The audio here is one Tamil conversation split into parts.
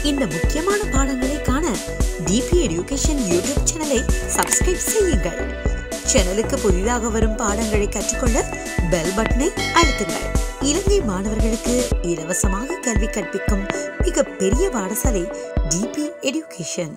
இந்த முக்கியமான பாடங்களை காண டிபி எடியூகேஷன் யூடியூப் சேனலை சப்ஸ்கிரைப் செய்யுங்கள் சேனலுக்கு புதிதாக வரும் பாடங்களை கற்றுக்கொள்ள பெல் பட்டனை அழுத்துங்கள் இலங்கை மாணவர்களுக்கு இலவசமாக கல்வி கற்பிக்கும் மிக பெரிய பாடசாலை டிபி எடியூகேஷன்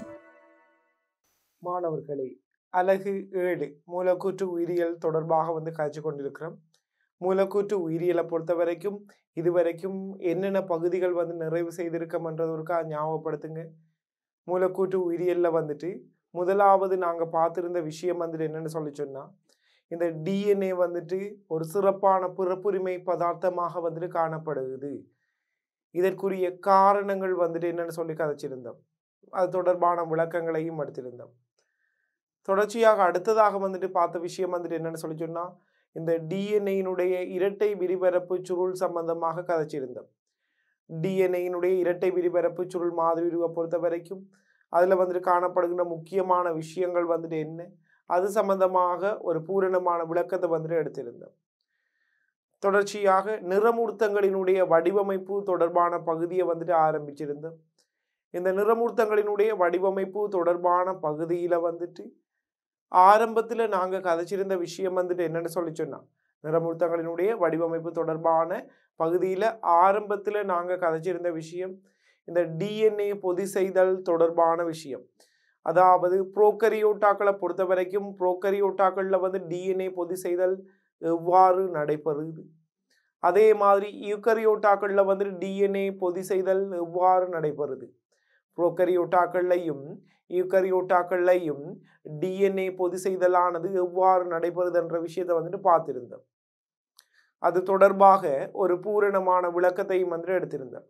மாணவர்களே அலகு ஏழு மூலக்கூற்று உயிரியல் தொடர்பாக வந்து காய்ச்சி கொண்டிருக்கிறோம் மூலக்கூற்று உயிரியலை பொறுத்த வரைக்கும் இதுவரைக்கும் என்னென்ன பகுதிகள் வந்து நிறைவு செய்திருக்கோம்ன்றது ஒருக்கா ஞாபகப்படுத்துங்க மூலக்கூற்று உயிரியலில் வந்துட்டு முதலாவது நாங்கள் பார்த்துருந்த விஷயம் வந்துட்டு என்னென்னு சொல்லி சொன்னால் இந்த டிஎன்ஏ வந்துட்டு ஒரு சிறப்பான பிறப்புரிமை பதார்த்தமாக வந்துட்டு காணப்படுகிறது இதற்குரிய காரணங்கள் வந்துட்டு என்னென்னு சொல்லி கதைச்சிருந்தோம் அது தொடர்பான விளக்கங்களையும் எடுத்திருந்தோம் தொடர்ச்சியாக அடுத்ததாக வந்துட்டு பார்த்த விஷயம் வந்துட்டு என்னன்னு சொல்லி சொன்னால் இந்த டிஎன்ஏயினுடைய இரட்டை விரிபரப்பு சுருள் சம்பந்தமாக கதைச்சிருந்தோம் டிஎன்ஏயினுடைய இரட்டை விரிபரப்பு சுருள் மாதிரி உருவை பொறுத்த வரைக்கும் அதில் வந்துட்டு காணப்படுகின்ற முக்கியமான விஷயங்கள் வந்துட்டு என்ன அது சம்பந்தமாக ஒரு பூரணமான விளக்கத்தை வந்துட்டு எடுத்திருந்தோம் தொடர்ச்சியாக நிறமூர்த்தங்களினுடைய வடிவமைப்பு தொடர்பான பகுதியை வந்துட்டு ஆரம்பிச்சிருந்தோம் இந்த நிறமூர்த்தங்களினுடைய வடிவமைப்பு தொடர்பான பகுதியில் வந்துட்டு ஆரம்பத்தில் நாங்கள் கதைச்சிருந்த விஷயம் வந்துட்டு என்னென்னு சொல்லி சொன்னால் நிறமூர்த்தங்களினுடைய வடிவமைப்பு தொடர்பான பகுதியில் ஆரம்பத்தில் நாங்கள் கதைச்சிருந்த விஷயம் இந்த டிஎன்ஏ பொதி செய்தல் தொடர்பான விஷயம் அதாவது புரோக்கரியோட்டாக்களை பொறுத்த வரைக்கும் புரோக்கரியோட்டாக்களில் வந்து டிஎன்ஏ பொதி செய்தல் எவ்வாறு நடைபெறுது அதே மாதிரி யூக்கரியோட்டாக்களில் வந்துட்டு டிஎன்ஏ பொதி செய்தல் எவ்வாறு நடைபெறுது புரோக்கரியோட்டாக்கள்லையும் யூக்கரியோட்டாக்கள்லையும் டிஎன்ஏ பொது செய்தலானது எவ்வாறு நடைபெறுது என்ற விஷயத்தை வந்துட்டு பார்த்திருந்தோம் அது தொடர்பாக ஒரு பூரணமான விளக்கத்தையும் வந்துட்டு எடுத்திருந்தோம்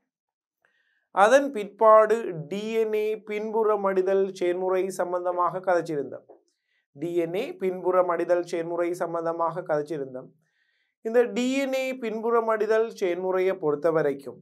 அதன் பிற்பாடு டிஎன்ஏ பின்புற மடிதல் செயல்முறை சம்பந்தமாக கதைச்சிருந்தோம் டிஎன்ஏ பின்புற மடிதல் செயல்முறை சம்பந்தமாக கதைச்சிருந்தோம் இந்த டிஎன்ஏ பின்புற மடிதல் செயல்முறையை பொறுத்த வரைக்கும்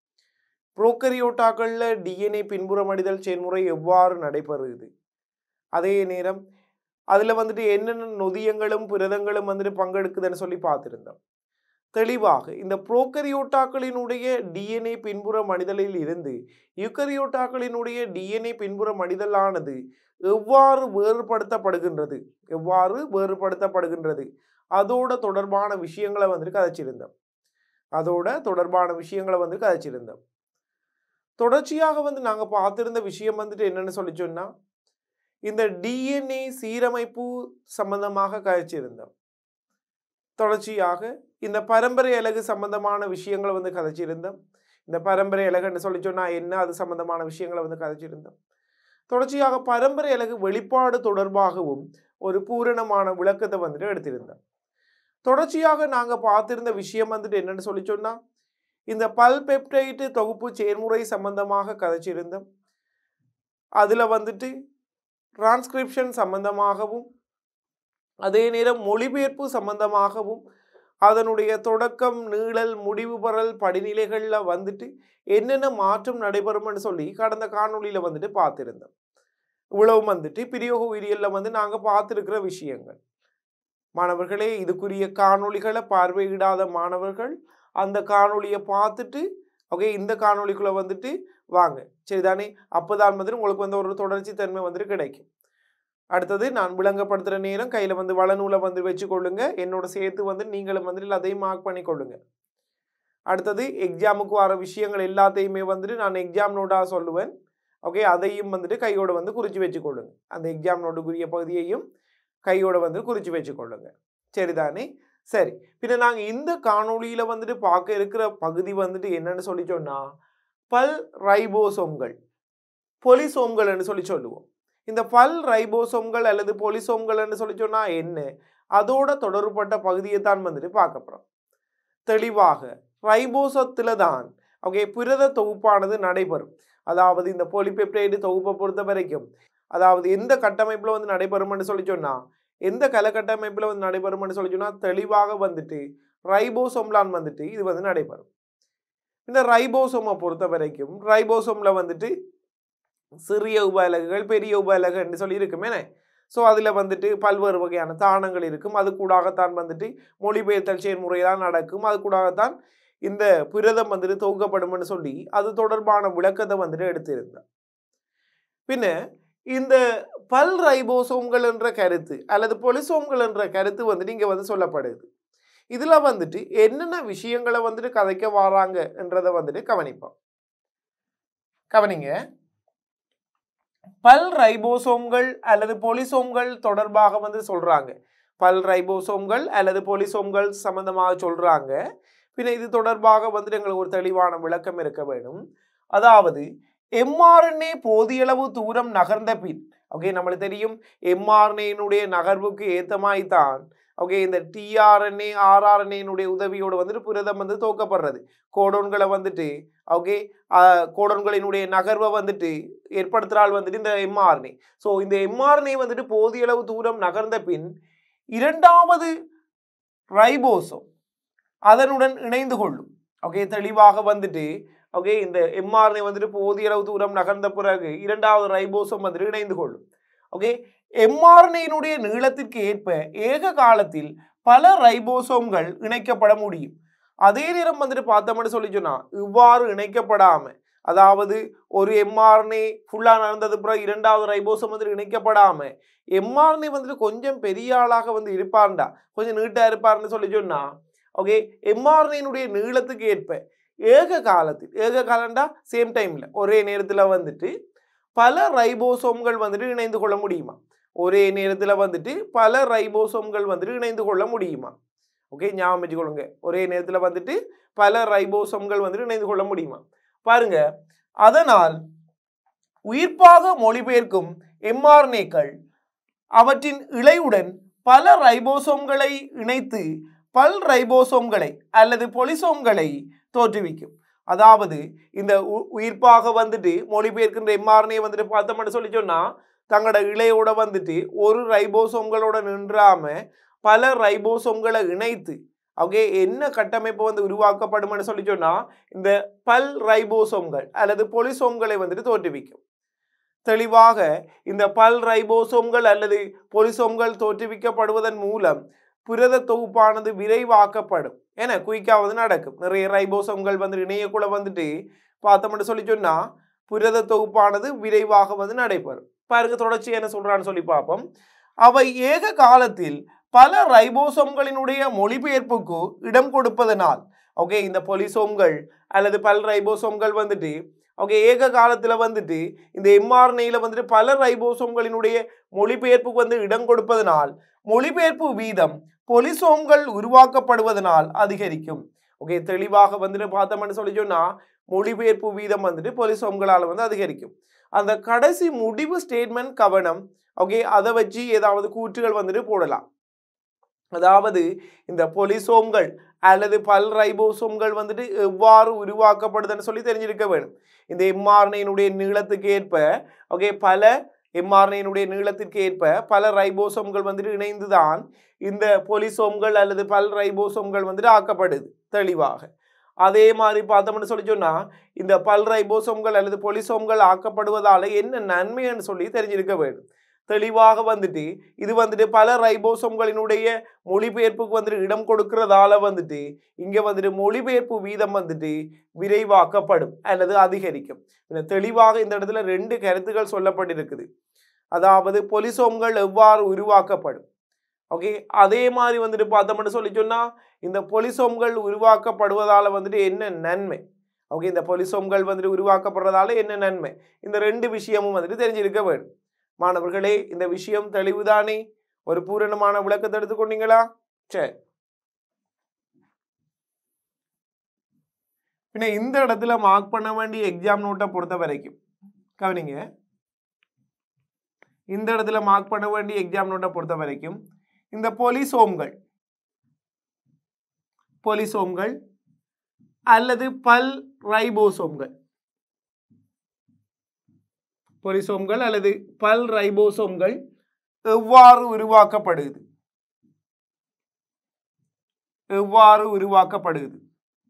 புரோக்கரியோட்டாக்களில் டிஎன்ஏ பின்புறம் அடிதல் செயல்முறை எவ்வாறு நடைபெறுகிறது அதே நேரம் அதில் வந்துட்டு என்னென்ன நொதியங்களும் புரதங்களும் வந்துட்டு பங்கெடுக்குதுன்னு சொல்லி பார்த்துருந்தோம் தெளிவாக இந்த புரோக்கரியோட்டாக்களினுடைய டிஎன்ஏ பின்புற மனிதலில் இருந்து யுக்கரியோட்டாக்களினுடைய டிஎன்ஏ பின்புற மனிதலானது எவ்வாறு வேறுபடுத்தப்படுகின்றது எவ்வாறு வேறுபடுத்தப்படுகின்றது அதோட தொடர்பான விஷயங்களை வந்துட்டு கதைச்சிருந்தோம் அதோட தொடர்பான விஷயங்களை வந்து கதைச்சிருந்தோம் தொடர்ச்சியாக வந்து நாங்கள் பார்த்துருந்த விஷயம் வந்துட்டு என்னென்னு சொல்லி சொன்னால் இந்த டிஎன்ஏ சீரமைப்பு சம்பந்தமாக கதைச்சிருந்தோம் தொடர்ச்சியாக இந்த பரம்பரை அலகு சம்பந்தமான விஷயங்களை வந்து கதைச்சிருந்தோம் இந்த பரம்பரை அலகுன்னு சொல்லி சொன்னால் என்ன அது சம்பந்தமான விஷயங்களை வந்து கதைச்சிருந்தோம் தொடர்ச்சியாக பரம்பரை அலகு வெளிப்பாடு தொடர்பாகவும் ஒரு பூரணமான விளக்கத்தை வந்துட்டு எடுத்திருந்தோம் தொடர்ச்சியாக நாங்கள் பார்த்திருந்த விஷயம் வந்துட்டு என்னென்னு சொல்லி சொன்னால் இந்த பல்பெப்டைட்டு தொகுப்பு செயல்முறை சம்பந்தமாக கதைச்சிருந்தோம் அதில் வந்துட்டு டிரான்ஸ்கிரிப்ஷன் சம்பந்தமாகவும் அதே நேரம் மொழிபெயர்ப்பு சம்பந்தமாகவும் அதனுடைய தொடக்கம் நீளல் முடிவு பெறல் படிநிலைகளில் வந்துட்டு என்னென்ன மாற்றம் நடைபெறும்னு சொல்லி கடந்த காணொலியில் வந்துட்டு பார்த்துருந்தோம் இவ்வளவு வந்துட்டு பிரியோக உயிரியலில் வந்து நாங்கள் பார்த்துருக்கிற விஷயங்கள் மாணவர்களே இதுக்குரிய காணொளிகளை பார்வையிடாத மாணவர்கள் அந்த காணொளியை பார்த்துட்டு ஓகே இந்த காணொளிக்குள்ளே வந்துட்டு வாங்க சரிதானே அப்போதான் வந்துட்டு உங்களுக்கு வந்து ஒரு தொடர்ச்சி தன்மை வந்துட்டு கிடைக்கும் அடுத்தது நான் விளங்கப்படுத்துகிற நேரம் கையில் வந்து வளநூலை வந்து வச்சுக்கொள்ளுங்க என்னோட சேர்த்து வந்து நீங்களும் வந்துட்டு எல்லாத்தையும் மார்க் பண்ணி கொள்ளுங்க அடுத்தது எக்ஸாமுக்கு வர விஷயங்கள் எல்லாத்தையுமே வந்துட்டு நான் எக்ஸாம் நோட்டாக சொல்லுவேன் ஓகே அதையும் வந்துட்டு கையோட வந்து குறித்து வச்சுக்கொள்ளுங்க அந்த எக்ஸாம் நோட்டுக்குரிய பகுதியையும் கையோட வந்து குறித்து வச்சுக்கொள்ளுங்க சரிதானே சரி பின்ன நாங்கள் இந்த காணொளியில் வந்துட்டு பார்க்க இருக்கிற பகுதி வந்துட்டு என்னன்னு சொல்லி சொன்னால் பல் ரைபோசோம்கள் பொலிசோம்கள்னு சொல்லி சொல்லுவோம் இந்த பல் ரைபோசோம்கள் அல்லது பொலிசோம்கள்னு சொல்லி சொன்னால் என்ன அதோட தொடர்பட்ட பகுதியை தான் வந்துட்டு பார்க்க போகிறோம் தெளிவாக ரைபோசத்தில் தான் ஓகே புரத தொகுப்பானது நடைபெறும் அதாவது இந்த போலிபெப்டைடு தொகுப்பை பொறுத்த வரைக்கும் அதாவது எந்த கட்டமைப்பில் வந்து நடைபெறும்னு சொல்லி சொன்னால் எந்த கலக்கட்டமைப்பில் வந்து நடைபெறும்னு சொல்லி சொன்னால் தெளிவாக வந்துட்டு ரைபோசோம்லான் வந்துட்டு இது வந்து நடைபெறும் இந்த ரைபோசோமை பொறுத்த வரைக்கும் ரைபோசோமில் வந்துட்டு சிறிய உபஅலகுகள் பெரிய உபஅலகுன்னு சொல்லி இருக்குமேனே ஸோ அதில் வந்துட்டு பல்வேறு வகையான தானங்கள் இருக்கும் அது கூடாகத்தான் வந்துட்டு மொழிபெயர்த்தல் செயல்முறையெல்லாம் நடக்கும் அது கூடாகத்தான் இந்த புரதம் வந்துட்டு தொகுக்கப்படும்னு சொல்லி அது தொடர்பான விளக்கத்தை வந்துட்டு எடுத்திருந்தார் பின்ன இந்த பல் ரைபோசோம்கள் என்ற கருத்து அல்லது பொலிசோம்கள் என்ற கருத்து வந்துட்டு இங்கே வந்து சொல்லப்படுது இதில் வந்துட்டு என்னென்ன விஷயங்களை வந்துட்டு கதைக்க வராங்க என்றதை வந்துட்டு கவனிப்போம் கவனிங்க பல் ரைபோசோம்கள் அல்லது பொலிசோம்கள் தொடர்பாக வந்து சொல்றாங்க பல் ரைபோசோம்கள் அல்லது பொலிசோம்கள் சம்பந்தமாக சொல்றாங்க பின்ன இது தொடர்பாக வந்துட்டு எங்களுக்கு ஒரு தெளிவான விளக்கம் இருக்க வேண்டும் அதாவது எம்ஆர்என்ஏ போதியளவு தூரம் நகர்ந்த பின் ஓகே நம்மளுக்கு தெரியும் எம்ஆர்என்ஏனுடைய நகர்வுக்கு ஏத்தமாய் தான் ஓகே இந்த டிஆர்என்ஏ ஆர்ஆர்என்ஏனுடைய உதவியோடு வந்துட்டு புரதம் வந்து தோக்கப்படுறது கோடோன்களை வந்துட்டு ஓகே கோடோன்களினுடைய நகர்வை வந்துட்டு ஏற்படுத்துகிறால் வந்துட்டு இந்த எம்ஆர்என்ஏ ஸோ இந்த எம்ஆர்என்ஏ வந்துட்டு போதிய அளவு தூரம் நகர்ந்த பின் இரண்டாவது ரைபோசோம் அதனுடன் இணைந்து கொள்ளும் ஓகே தெளிவாக வந்துட்டு ஓகே இந்த எம்ஆர்என்ஏ வந்துட்டு போதிய அளவு தூரம் நகர்ந்த பிறகு இரண்டாவது ரைபோசோம் வந்துட்டு இணைந்து கொள்ளும் ஓகே எம்ஆர்என்ஏனுடைய நீளத்திற்கு ஏற்ப ஏக காலத்தில் பல ரைபோசோம்கள் இணைக்கப்பட முடியும் அதே நேரம் வந்துட்டு பார்த்தோம்னு சொல்லி சொன்னா இவ்வாறு இணைக்கப்படாம அதாவது ஒரு எம்ஆர்என்ஏ ஃபுல்லாக நடந்தது பிறகு இரண்டாவது ரைபோசோம் வந்துட்டு இணைக்கப்படாம எம்ஆர்என்ஏ வந்துட்டு கொஞ்சம் பெரிய ஆளாக வந்து இருப்பார்டா கொஞ்சம் நீட்டா இருப்பார்னு சொல்லி சொன்னா ஓகே எம்ஆர்என்ஏனுடைய நீளத்துக்கு ஏற்ப ஏக காலத்தில் ஏக காலம்டா சேம் டைம்ல ஒரே நேரத்தில் வந்துட்டு பல ரைபோசோம்கள் வந்துட்டு இணைந்து கொள்ள முடியுமா ஒரே நேரத்தில் வந்துட்டு பல ரைபோசோம்கள் வந்துட்டு இணைந்து கொள்ள முடியுமா ஓகே ஞாபகம் வச்சுக்கொள்ளுங்க ஒரே நேரத்தில் வந்துட்டு பல ரைபோசோம்கள் வந்துட்டு இணைந்து கொள்ள முடியுமா பாருங்க அதனால் உயிர்ப்பாக மொழிபெயர்க்கும் எம்ஆர்என்ஏக்கள் அவற்றின் இழையுடன் பல ரைபோசோம்களை இணைத்து பல் ரைபோசோம்களை அல்லது பொலிசோம்களை தோற்றுவிக்கும் அதாவது இந்த உ- உயிர்ப்பாக வந்துட்டு மொழிபெயர்க்கின்ற எம்ஆர்என்ஏ வந்துட்டு பார்த்தோம்னு சொல்லி சொன்னா தங்களோட இழையோட வந்துட்டு ஒரு ரைபோசோம்களோட நின்றாம பல ரைபோசோம்களை இணைத்து ஓகே என்ன கட்டமைப்பு வந்து உருவாக்கப்படும்னு சொல்லி சொன்னா இந்த பல் ரைபோசோம்கள் அல்லது பொலிசோம்களை வந்துட்டு தோற்றுவிக்கும் தெளிவாக இந்த பல் ரைபோசோம்கள் அல்லது பொலிசோம்கள் தோற்றுவிக்கப்படுவதன் மூலம் புரத தொகுப்பானது விரைவாக்கப்படும் ஏன்னா குயிக்காக வந்து நடக்கும் நிறைய ரைபோசோம்கள் வந்து இணையக்குள்ள வந்துட்டு பார்த்தோம்னு சொல்லி சொன்னா புரத தொகுப்பானது விரைவாக வந்து நடைபெறும் பாருங்க தொடர்ச்சி என்ன சொல்றான்னு சொல்லி பார்ப்போம் அவை ஏக காலத்தில் பல ரைபோசோம்களினுடைய மொழிபெயர்ப்புக்கு இடம் கொடுப்பதனால் ஓகே இந்த பொலிசோம்கள் அல்லது பல் ரைபோசோம்கள் வந்துட்டு ஓகே ஏக காலத்தில் வந்துட்டு இந்த எம்ஆர்என்ஏல வந்துட்டு பல ரைபோசோம்களினுடைய மொழிபெயர்ப்புக்கு வந்து இடம் கொடுப்பதனால் மொழிபெயர்ப்பு வீதம் பொலிசோம்கள் உருவாக்கப்படுவதனால் அதிகரிக்கும் ஓகே தெளிவாக வந்துட்டு பார்த்தோம்னு சொல்லி சொன்னா மொழிபெயர்ப்பு வீதம் வந்துட்டு பொலிசோம்களால் வந்து அதிகரிக்கும் அந்த கடைசி முடிவு ஸ்டேட்மெண்ட் கவனம் ஓகே அதை வச்சு ஏதாவது கூற்றுகள் வந்துட்டு போடலாம் அதாவது இந்த பொலிசோம்கள் அல்லது பல் ரைபோசோம்கள் வந்துட்டு எவ்வாறு உருவாக்கப்படுதுன்னு சொல்லி தெரிஞ்சிருக்க வேணும் இந்த எம்ஆர்என்ஏனுடைய நீளத்துக்கு ஏற்ப ஓகே பல எம்ஆர்என்ஏனுடைய நீளத்திற்கு ஏற்ப பல ரைபோசோம்கள் வந்துட்டு இணைந்துதான் இந்த பொலிசோம்கள் அல்லது பல் ரைபோசோம்கள் வந்துட்டு ஆக்கப்படுது தெளிவாக அதே மாதிரி பார்த்தோம்னு சொல்லி சொன்னா இந்த பல் ரைபோசோம்கள் அல்லது பொலிசோம்கள் ஆக்கப்படுவதால என்ன நன்மைன்னு சொல்லி தெரிஞ்சிருக்க வேண்டும் தெளிவாக வந்துட்டு இது வந்துட்டு பல ரைபோசோம்களினுடைய மொழிபெயர்ப்புக்கு வந்துட்டு இடம் கொடுக்கறதால வந்துட்டு இங்க வந்துட்டு மொழிபெயர்ப்பு வீதம் வந்துட்டு விரைவாக்கப்படும் அல்லது அதிகரிக்கும் இந்த தெளிவாக இந்த இடத்துல ரெண்டு கருத்துக்கள் சொல்லப்பட்டிருக்குது அதாவது பொலிசோம்கள் எவ்வாறு உருவாக்கப்படும் ஓகே அதே மாதிரி வந்துட்டு பார்த்தோம்னு சொல்லி சொன்னா இந்த பொலிசோம்கள் உருவாக்கப்படுவதால வந்துட்டு என்ன நன்மை ஓகே இந்த பொலிசோம்கள் வந்துட்டு உருவாக்கப்படுறதால என்ன நன்மை இந்த ரெண்டு விஷயமும் வந்துட்டு தெரிஞ்சிருக்க வேண்டும் மாணவர்களே இந்த விஷயம் தெளிவுதானே ஒரு பூரணமான விளக்கத்தை எடுத்துக்கொண்டீங்களா சரி பின்ன இந்த இடத்துல மார்க் பண்ண வேண்டிய எக்ஸாம் நோட்டை பொறுத்த வரைக்கும் கவனிங்க இந்த இடத்துல மார்க் பண்ண வேண்டிய எக்ஸாம் நோட்டை பொறுத்த வரைக்கும் இந்த பொலிசோம்கள் பொலிசோம்கள் அல்லது பல் ரைபோசோம்கள் பொலிசோம்கள் அல்லது பல் ரைபோசோம்கள் எவ்வாறு உருவாக்கப்படுது எவ்வாறு உருவாக்கப்படுது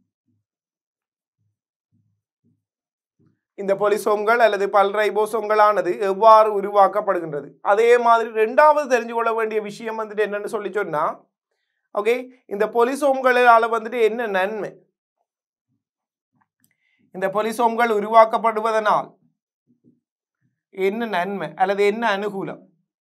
இந்த பொலிசோம்கள் அல்லது பல் ரைபோசோம்களானது எவ்வாறு உருவாக்கப்படுகின்றது அதே மாதிரி ரெண்டாவது தெரிஞ்சு கொள்ள வேண்டிய விஷயம் வந்துட்டு என்னன்னு சொல்லி சொன்னா ஓகே இந்த பொலிசோம்களால வந்துட்டு என்ன நன்மை இந்த பொலிசோம்கள் உருவாக்கப்படுவதனால் என்ன நன்மை அல்லது என்ன அனுகூலம்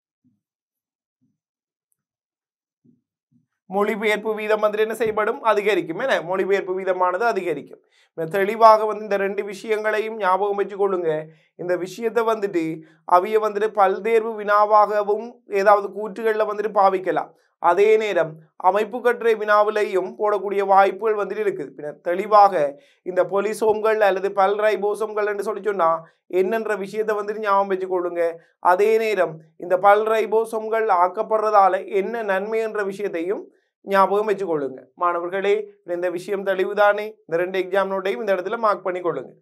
மொழிபெயர்ப்பு வீதம் வந்து என்ன செய்யப்படும் அதிகரிக்கும் என்ன மொழிபெயர்ப்பு வீதமானது அதிகரிக்கும் இப்ப தெளிவாக வந்து இந்த ரெண்டு விஷயங்களையும் ஞாபகம் வச்சுக்கொள்ளுங்க இந்த விஷயத்தை வந்துட்டு அவிய வந்துட்டு பல்தேர்வு வினாவாகவும் ஏதாவது கூற்றுகளில் வந்துட்டு பாவிக்கலாம் அதே நேரம் அமைப்பு கட்டுரை வினாவிலையும் போடக்கூடிய வாய்ப்புகள் வந்துட்டு இருக்குது பின்ன தெளிவாக இந்த பொலிசோம்கள் அல்லது பல்ரைபோசோம்கள் என்று சொல்லி சொன்னா என்னன்ற விஷயத்தை வந்துட்டு ஞாபகம் வச்சுக்கொள்ளுங்க அதே நேரம் இந்த பல்ரைபோசோம்கள் ஆக்கப்படுறதால என்ன நன்மை என்ற விஷயத்தையும் ஞாபகம் வச்சுக்கொள்ளுங்க மாணவர்களே இந்த விஷயம் தெளிவுதானே இந்த ரெண்டு எக்ஸாம் நோட்டையும் இந்த இடத்துல மார்க் பண்ணி கொள்ளுங்க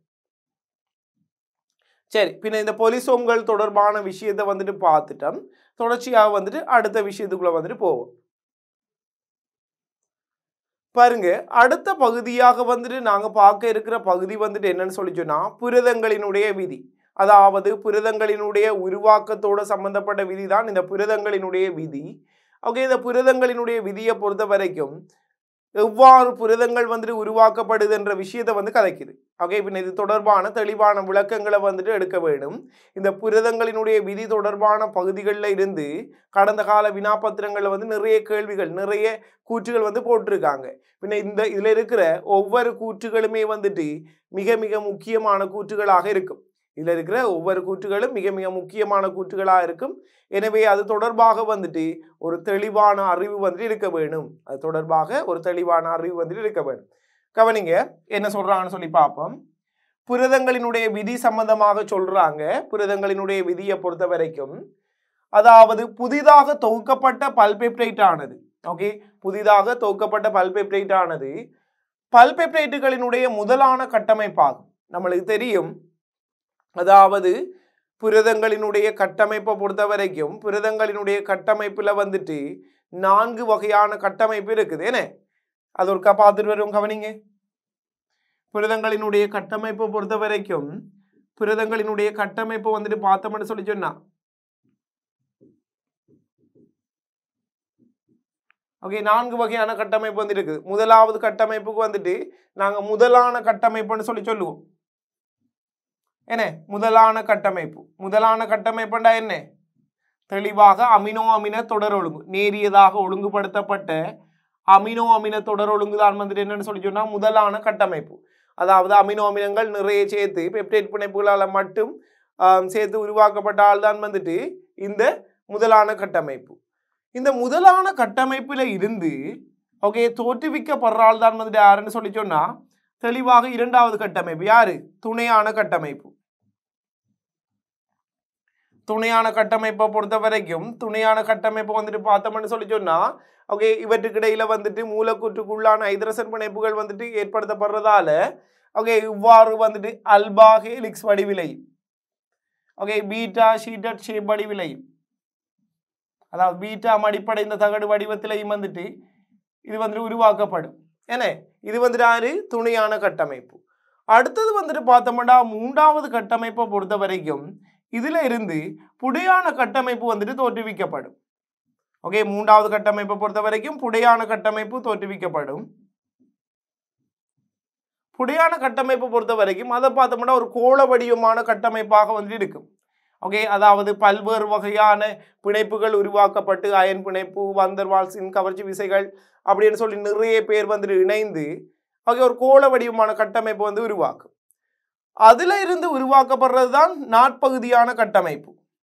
சரி பின்ன இந்த பொலிசோம்கள் தொடர்பான விஷயத்தை வந்துட்டு பார்த்துட்டோம் தொடர்ச்சியாக வந்துட்டு அடுத்த விஷயத்துக்குள்ள வந்துட்டு போவோம் பாருங்க அடுத்த பகுதியாக வந்துட்டு நாங்க பார்க்க இருக்கிற பகுதி வந்துட்டு என்னன்னு சொல்லி சொன்னா புரதங்களினுடைய விதி அதாவது புரதங்களினுடைய உருவாக்கத்தோட சம்பந்தப்பட்ட விதி தான் இந்த புரதங்களினுடைய விதி ஓகே இந்த புரதங்களினுடைய விதியை பொறுத்த வரைக்கும் எவ்வாறு புரதங்கள் வந்துட்டு உருவாக்கப்படுது என்ற விஷயத்தை வந்து கதைக்குது ஓகே பின்ன இது தொடர்பான தெளிவான விளக்கங்களை வந்துட்டு எடுக்க வேண்டும் இந்த புரதங்களினுடைய விதி தொடர்பான பகுதிகளில் இருந்து கடந்த கால வினாபத்திரங்களில் வந்து நிறைய கேள்விகள் நிறைய கூற்றுகள் வந்து போட்டிருக்காங்க பின்ன இந்த இதில் இருக்கிற ஒவ்வொரு கூற்றுகளுமே வந்துட்டு மிக மிக முக்கியமான கூற்றுகளாக இருக்கும் இதில் இருக்கிற ஒவ்வொரு கூற்றுகளும் மிக மிக முக்கியமான கூற்றுகளாக இருக்கும் எனவே அது தொடர்பாக வந்துட்டு ஒரு தெளிவான அறிவு வந்துட்டு இருக்க வேணும் அது தொடர்பாக ஒரு தெளிவான அறிவு வந்துட்டு இருக்க வேணும் கவனிங்க என்ன சொல்றாங்கன்னு சொல்லி பார்ப்போம் புரதங்களினுடைய விதி சம்பந்தமாக சொல்றாங்க புரதங்களினுடைய விதியை பொறுத்த வரைக்கும் அதாவது புதிதாக தொகுக்கப்பட்ட பல்பெப்டைட் ஆனது ஓகே புதிதாக தொகுக்கப்பட்ட பல்பெப்டைட் ஆனது பல்பெப்டைட்டுகளினுடைய முதலான கட்டமைப்பாகும் நம்மளுக்கு தெரியும் அதாவது புரதங்களினுடைய கட்டமைப்பை பொறுத்த வரைக்கும் புரதங்களினுடைய கட்டமைப்புல வந்துட்டு நான்கு வகையான கட்டமைப்பு இருக்குது என்ன அது ஒருக்கா பார்த்துட்டு வரும் கவனிங்க புரதங்களினுடைய கட்டமைப்பை பொறுத்த வரைக்கும் புரதங்களினுடைய கட்டமைப்பு வந்துட்டு பார்த்தோம்னு சொல்லி சொன்னா ஓகே நான்கு வகையான கட்டமைப்பு வந்து இருக்குது முதலாவது கட்டமைப்புக்கு வந்துட்டு நாங்க முதலான கட்டமைப்புன்னு சொல்லி சொல்லுவோம் என்ன முதலான கட்டமைப்பு முதலான கட்டமைப்புண்டா என்ன தெளிவாக அமினோ அமின தொடர் ஒழுங்கு நேரியதாக ஒழுங்குபடுத்தப்பட்ட அமினோ அமின தொடர் ஒழுங்கு தான் வந்துட்டு என்னன்னு சொல்லி சொன்னா முதலான கட்டமைப்பு அதாவது அமினோ அமினங்கள் நிறைய சேர்த்து பெப்டைட் பிணைப்புகளால் மட்டும் ஆம், சேர்த்து உருவாக்கப்பட்டால் தான் வந்துட்டு இந்த முதலான கட்டமைப்பு இந்த முதலான கட்டமைப்புல இருந்து ஓகே தோற்றுவிக்கப்படுறால் தான் வந்துட்டு யாருன்னு சொல்லி சொன்னா தெளிவாக இரண்டாவது கட்டமைப்பு யாரு துணையான கட்டமைப்பு துணையான கட்டமைப்பை பொறுத்த வரைக்கும் துணையான கட்டமைப்பை வந்துட்டு பார்த்தோம்னு சொல்லி சொன்னா ஓகே இவற்றுக்கு இடையில வந்துட்டு மூலக்கூற்றுக்குள்ளான ஹைட்ரசன் பிணைப்புகள் வந்துட்டு ஏற்படுத்தப்படுறதால ஓகே இவ்வாறு வந்துட்டு அல்பா ஹேலிக்ஸ் வடிவிலையும் ஓகே பீட்டா ஷீட்டட் ஷேப் வடிவிலையும் அதாவது பீட்டா அடிப்படைந்த தகடு வடிவத்திலையும் வந்துட்டு இது வந்துட்டு உருவாக்கப்படும் என்ன இது வந்துட்டு யாரு துணையான கட்டமைப்பு அடுத்தது வந்துட்டு பார்த்தோம்னா மூன்றாவது கட்டமைப்பை பொறுத்த வரைக்கும் இதுல இருந்து புடையான கட்டமைப்பு வந்துட்டு தோற்றுவிக்கப்படும் ஓகே மூன்றாவது கட்டமைப்பை பொறுத்த வரைக்கும் புடையான கட்டமைப்பு தோற்றுவிக்கப்படும் புடையான கட்டமைப்பை பொறுத்த வரைக்கும் அதை பார்த்தோம்னா ஒரு கோள வடிவமான கட்டமைப்பாக வந்துட்டு இருக்கும் ஓகே அதாவது பல்வேறு வகையான பிணைப்புகள் உருவாக்கப்பட்டு அயன் பிணைப்பு வந்தர்வால்ஸின் கவர்ச்சி விசைகள் அப்படின்னு சொல்லி நிறைய பேர் வந்துட்டு இணைந்து ஓகே ஒரு கோள வடிவமான கட்டமைப்பு வந்து உருவாக்கும் அதுல இருந்து உருவாக்கப்படுறது தான் நாட்பகுதியான கட்டமைப்பு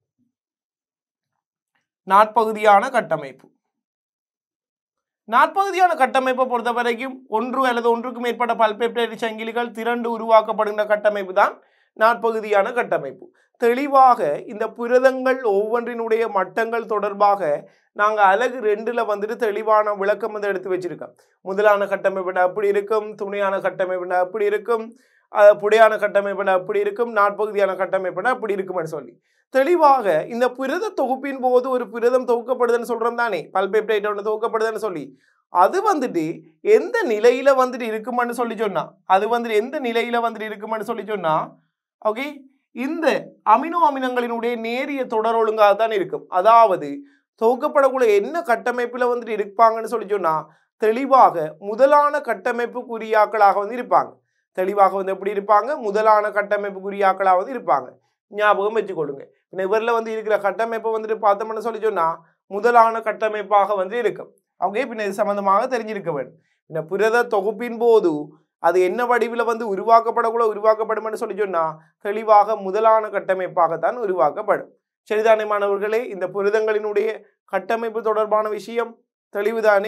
நாட்பகுதியான கட்டமைப்பு நாட்பகுதியான கட்டமைப்பை பொறுத்த வரைக்கும் ஒன்று அல்லது ஒன்றுக்கு மேற்பட்ட பல்பெப்டைடு சங்கிலிகள் திரண்டு உருவாக்கப்படுகின்ற கட்டமைப்பு தான் நாட்பகுதியான கட்டமைப்பு தெளிவாக இந்த புரதங்கள் ஒவ்வொன்றினுடைய மட்டங்கள் தொடர்பாக நாங்கள் அலகு ரெண்டுல வந்துட்டு தெளிவான விளக்கம் வந்து எடுத்து வச்சிருக்கோம் முதலான கட்டமைப்புனா அப்படி இருக்கும் துணையான கட்டமைப்புனா அப்படி இருக்கும் அஹ், புடையான கட்டமைப்புனா அப்படி இருக்கும் நாட்பகுதியான கட்டமைப்புனா அப்படி இருக்கும்னு சொல்லி தெளிவாக இந்த புரத தொகுப்பின் போது ஒரு புரதம் தொகுக்கப்படுதுன்னு சொல்றோம் தானே பல்பெப்டைட் ஒன்று தொகுக்கப்படுதுன்னு சொல்லி அது வந்துட்டு எந்த நிலையில வந்துட்டு இருக்குமான்னு சொல்லி சொன்னா அது வந்துட்டு எந்த நிலையில வந்துட்டு இருக்குமான்னு சொல்லி சொன்னா ஓகே இந்த அமினோ அமினங்களினுடைய நேரிய தொடர் ஒழுங்காக தான் இருக்கும் அதாவது தொகுக்கப்படக்கூடிய என்ன கட்டமைப்புல வந்துட்டு இருப்பாங்கன்னு சொல்லி சொன்னா தெளிவாக முதலான கட்டமைப்பு குறியாக்களாக வந்து இருப்பாங்க தெளிவாக வந்து எப்படி இருப்பாங்க முதலான கட்டமைப்பு குறியாக்களாக வந்து இருப்பாங்க ஞாபகம் வச்சுக்கொள்ளுங்க பின்ன இவரில் வந்து இருக்கிற கட்டமைப்பை வந்துட்டு பார்த்தோம்னு சொல்லி சொன்னா முதலான கட்டமைப்பாக வந்து இருக்கும் ஓகே பின்ன இது சம்பந்தமாக தெரிஞ்சிருக்க வேண்டும் பின்ன புரத தொகுப்பின் போது அது என்ன வடிவில் வந்து உருவாக்கப்படக்கூட உருவாக்கப்படும்னு சொல்லி சொன்னா தெளிவாக முதலான கட்டமைப்பாகத்தான் உருவாக்கப்படும் சரிதானே மாணவர்களே இந்த புரதங்களினுடைய கட்டமைப்பு தொடர்பான விஷயம் தெளிவுதானே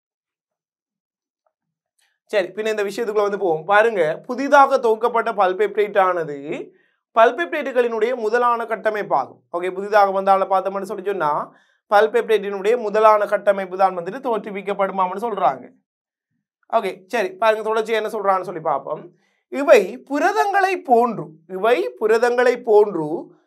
சரி பின்ன இந்த விஷயத்துக்குள்ள வந்து போவோம் பாருங்க புதிதாக தொகுக்கப்பட்ட பல்பெப்டைட் ஆனது பல்பெப்டைட்டுகளினுடைய முதலான கட்டமைப்பாகும் ஓகே புதிதாக வந்தால பார்த்தோம்னு சொல்லி சொன்னா பல்பெப்டைட்டினுடைய முதலான கட்டமைப்பு தான் வந்துட்டு தோற்றுவிக்கப்படுமாம்னு சொல்றாங்க ஓகே சரி பாருங்க தொடர்ச்சி என்ன சொல்றான்னு சொல்லி பார்ப்போம் இவை புரதங்களை போன்று இவை புரதங்களை போன்று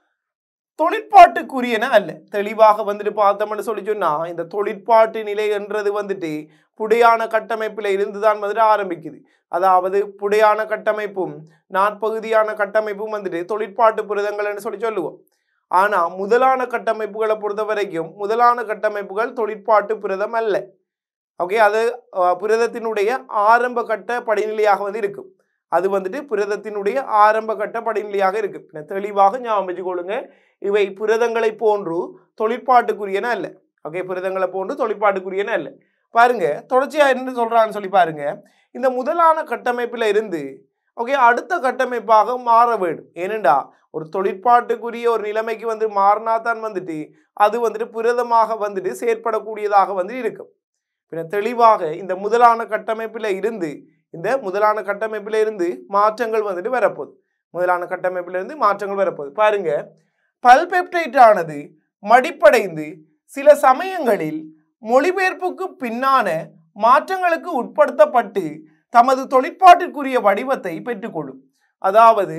தொழிற்பாட்டுக்குரியன அல்ல தெளிவாக வந்துட்டு பார்த்தோம்னு சொல்லி சொன்னா இந்த தொழிற்பாட்டு நிலை என்றது வந்துட்டு புடையான கட்டமைப்பில் இருந்துதான் வந்துட்டு ஆரம்பிக்குது அதாவது புடையான கட்டமைப்பும் நாற்பகுதியான கட்டமைப்பும் வந்துட்டு தொழிற்பாட்டு புரதங்கள்னு சொல்லி சொல்லுவோம் ஆனா முதலான கட்டமைப்புகளை பொறுத்த வரைக்கும் முதலான கட்டமைப்புகள் தொழிற்பாட்டு புரதம் அல்ல ஓகே அது அஹ், புரதத்தினுடைய ஆரம்ப கட்ட படிநிலையாக வந்து இருக்கும் அது வந்துட்டு புரதத்தினுடைய ஆரம்ப கட்ட படிநிலையாக இருக்கு பின்ன தெளிவாக ஞாபகம் வச்சுக்கொள்ளுங்க இவை புரதங்களை போன்று தொழிற்பாட்டுக்குரியன அல்ல ஓகே புரதங்களை போன்று தொழிற்பாட்டுக்குரியன அல்ல பாருங்க தொடர்ச்சியா என்ன சொல்றான்னு சொல்லி பாருங்க இந்த முதலான கட்டமைப்பில் இருந்து ஓகே அடுத்த கட்டமைப்பாக மாற வேண்டும் ஏனெண்டா ஒரு தொழிற்பாட்டுக்குரிய ஒரு நிலைமைக்கு வந்து மாறினா தான் வந்துட்டு அது வந்துட்டு புரதமாக வந்துட்டு செயற்படக்கூடியதாக வந்து இருக்கும் பின்ன தெளிவாக இந்த முதலான கட்டமைப்பில் இருந்து இந்த முதலான கட்டமைப்பில் இருந்து மாற்றங்கள் வந்துட்டு வரப்போகுது முதலான கட்டமைப்பில் இருந்து மாற்றங்கள் வரப்போகுது பாருங்க பல்பெப்டைட் ஆனது மடிப்படைந்து சில சமயங்களில் மொழிபெயர்ப்புக்கு பின்னான மாற்றங்களுக்கு உட்படுத்தப்பட்டு தமது தொழிற்பாட்டிற்குரிய வடிவத்தை பெற்றுக்கொள்ளும் அதாவது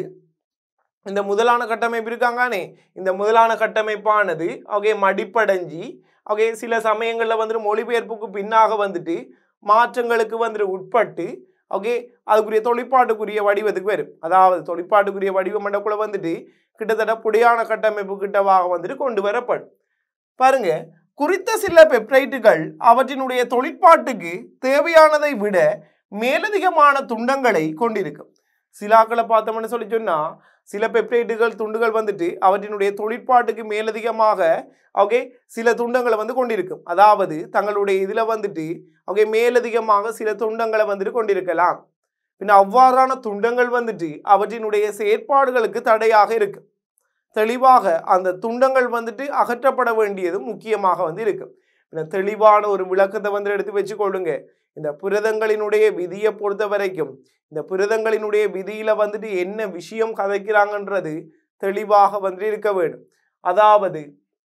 இந்த முதலான கட்டமைப்பு இருக்காங்கானே இந்த முதலான கட்டமைப்பானது ஓகே மடிப்படைஞ்சி ஓகே சில சமயங்களில் வந்துட்டு மொழிபெயர்ப்புக்கு பின்னாக வந்துட்டு மாற்றங்களுக்கு வந்துட்டு உட்பட்டு ஓகே அதுக்குரிய தொழிற்பாட்டுக்குரிய வடிவத்துக்கு வரும் அதாவது தொழிற்பாட்டுக்குரிய வடிவம் மண்டக்குள்ள வந்துட்டு கிட்டத்தட்ட புடையான கட்டமைப்பு கிட்டவாக வந்துட்டு கொண்டு வரப்படும் பாருங்க குறித்த சில பெப்டைட்டுகள் அவற்றினுடைய தொழிற்பாட்டுக்கு தேவையானதை விட மேலதிகமான துண்டங்களை கொண்டிருக்கும் சிலாக்களை பார்த்தோம்னு சொல்லி சொன்னா சில பெப்டைட்டுகள் துண்டுகள் வந்துட்டு அவற்றினுடைய தொழிற்பாட்டுக்கு மேலதிகமாக ஓகே சில துண்டங்களை வந்து கொண்டிருக்கும் அதாவது தங்களுடைய இதில் வந்துட்டு ஓகே மேலதிகமாக சில துண்டங்களை வந்துட்டு கொண்டிருக்கலாம் பின்ன அவ்வாறான துண்டங்கள் வந்துட்டு அவற்றினுடைய செயற்பாடுகளுக்கு தடையாக இருக்கு தெளிவாக அந்த துண்டங்கள் வந்துட்டு அகற்றப்பட வேண்டியது முக்கியமாக வந்து இருக்கும் பின்ன தெளிவான ஒரு விளக்கத்தை வந்து எடுத்து வச்சுக்கொள்ளுங்க இந்த புரதங்களினுடைய விதியை பொறுத்த வரைக்கும் இந்த புரதங்களினுடைய விதியில வந்துட்டு என்ன விஷயம் கதைக்கிறாங்கன்றது தெளிவாக வந்து இருக்க வேண்டும் அதாவது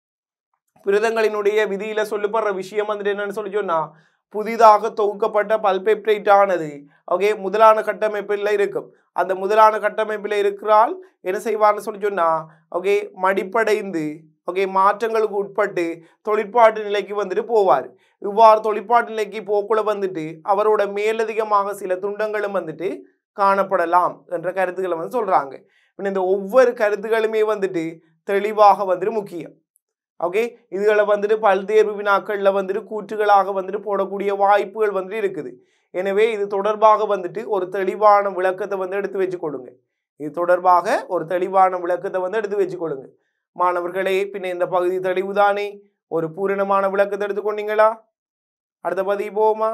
புரதங்களினுடைய விதியில சொல்லப்படுற விஷயம் வந்துட்டு என்னன்னு சொல்லி சொன்னா புதிதாக தொகுக்கப்பட்ட பல்பெப்டைட் ஆனது ஓகே முதலான கட்டமைப்பில் இருக்கும் அந்த முதலான கட்டமைப்பில் இருக்கிறால் என்ன செய்வார்னு சொல்லி சொன்னா ஓகே மடிப்படைந்து ஓகே மாற்றங்களுக்கு உட்பட்டு தொழிற்பாட்டு நிலைக்கு வந்துட்டு போவார் இவ்வாறு தொழிற்பாட்டு நிலைக்கு போக்குள்ள வந்துட்டு அவரோட மேலதிகமாக சில துண்டங்களும் வந்துட்டு காணப்படலாம் என்ற கருத்துக்களை வந்து சொல்றாங்க பின்ன இந்த ஒவ்வொரு கருத்துக்களுமே வந்துட்டு தெளிவாக வந்துட்டு முக்கியம் ஓகே இதுகளை வந்துட்டு பல்தேர்வு வினாக்களில் வந்துட்டு கூற்றுகளாக வந்துட்டு போடக்கூடிய வாய்ப்புகள் வந்துட்டு இருக்குது எனவே இது தொடர்பாக வந்துட்டு ஒரு தெளிவான விளக்கத்தை வந்து எடுத்து வச்சுக்கொள்ளுங்க இது தொடர்பாக ஒரு தெளிவான விளக்கத்தை வந்து எடுத்து வச்சுக்கொள்ளுங்க மாணவர்களே பின்ன இந்த பகுதி தெளிவுதானே ஒரு பூரணமான விளக்கத்தை எடுத்துக்கொண்டீங்களா அடுத்த பகுதி போவோமா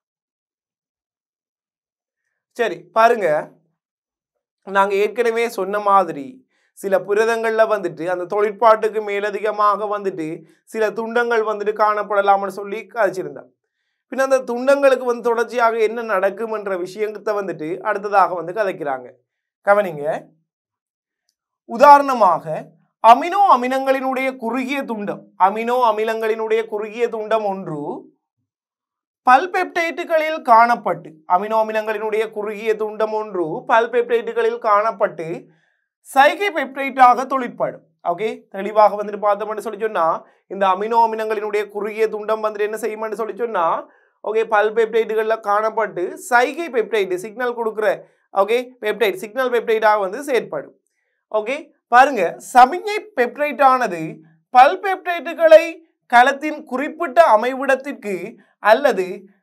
சரி பாருங்க நாங்க ஏற்கனவே சொன்ன மாதிரி சில புரதங்கள்ல வந்துட்டு அந்த தொழிற்பாட்டுக்கு மேலதிகமாக வந்துட்டு சில துண்டங்கள் வந்துட்டு காணப்படலாம்னு சொல்லி கதைச்சிருந்தேன் பின்ன அந்த துண்டங்களுக்கு வந்து தொடர்ச்சியாக என்ன நடக்கும்ன்ற விஷயத்தை வந்துட்டு அடுத்ததாக வந்து கதைக்கிறாங்க கவனிங்க உதாரணமாக அமினோ அமிலங்களினுடைய குறுகிய துண்டம் அமினோ அமிலங்களினுடைய குறுகிய துண்டம் ஒன்று பல்பெப்டைட்டுகளில் காணப்பட்டு அமினோ அமிலங்களினுடைய குறுகிய துண்டம் ஒன்று பல்பெப்டைட்டுகளில் காணப்பட்டு சைகை பெப்டைட்டாக தொழிற்படும் ஓகே தெளிவாக வந்துட்டு பார்த்தோம்னு சொல்லி சொன்னா இந்த அமினோ அமிலங்களினுடைய குறுகிய துண்டம் வந்துட்டு என்ன செய்யும்னு சொல்லி சொன்னா ஓகே பல்பெப்டைட்டுகளில் காணப்பட்டு சைகை பெப்டைடு சிக்னல் கொடுக்குற ஓகே பெப்டைட் சிக்னல் பெப்டைடாக வந்து செயற்படும் ஓகே பாருங்க சமிஞை பெப்டைட் ஆனது பல்பெப்டைட்டுகளை கலத்தின் குறிப்பிட்ட அமைவிடத்திற்கு அல்லது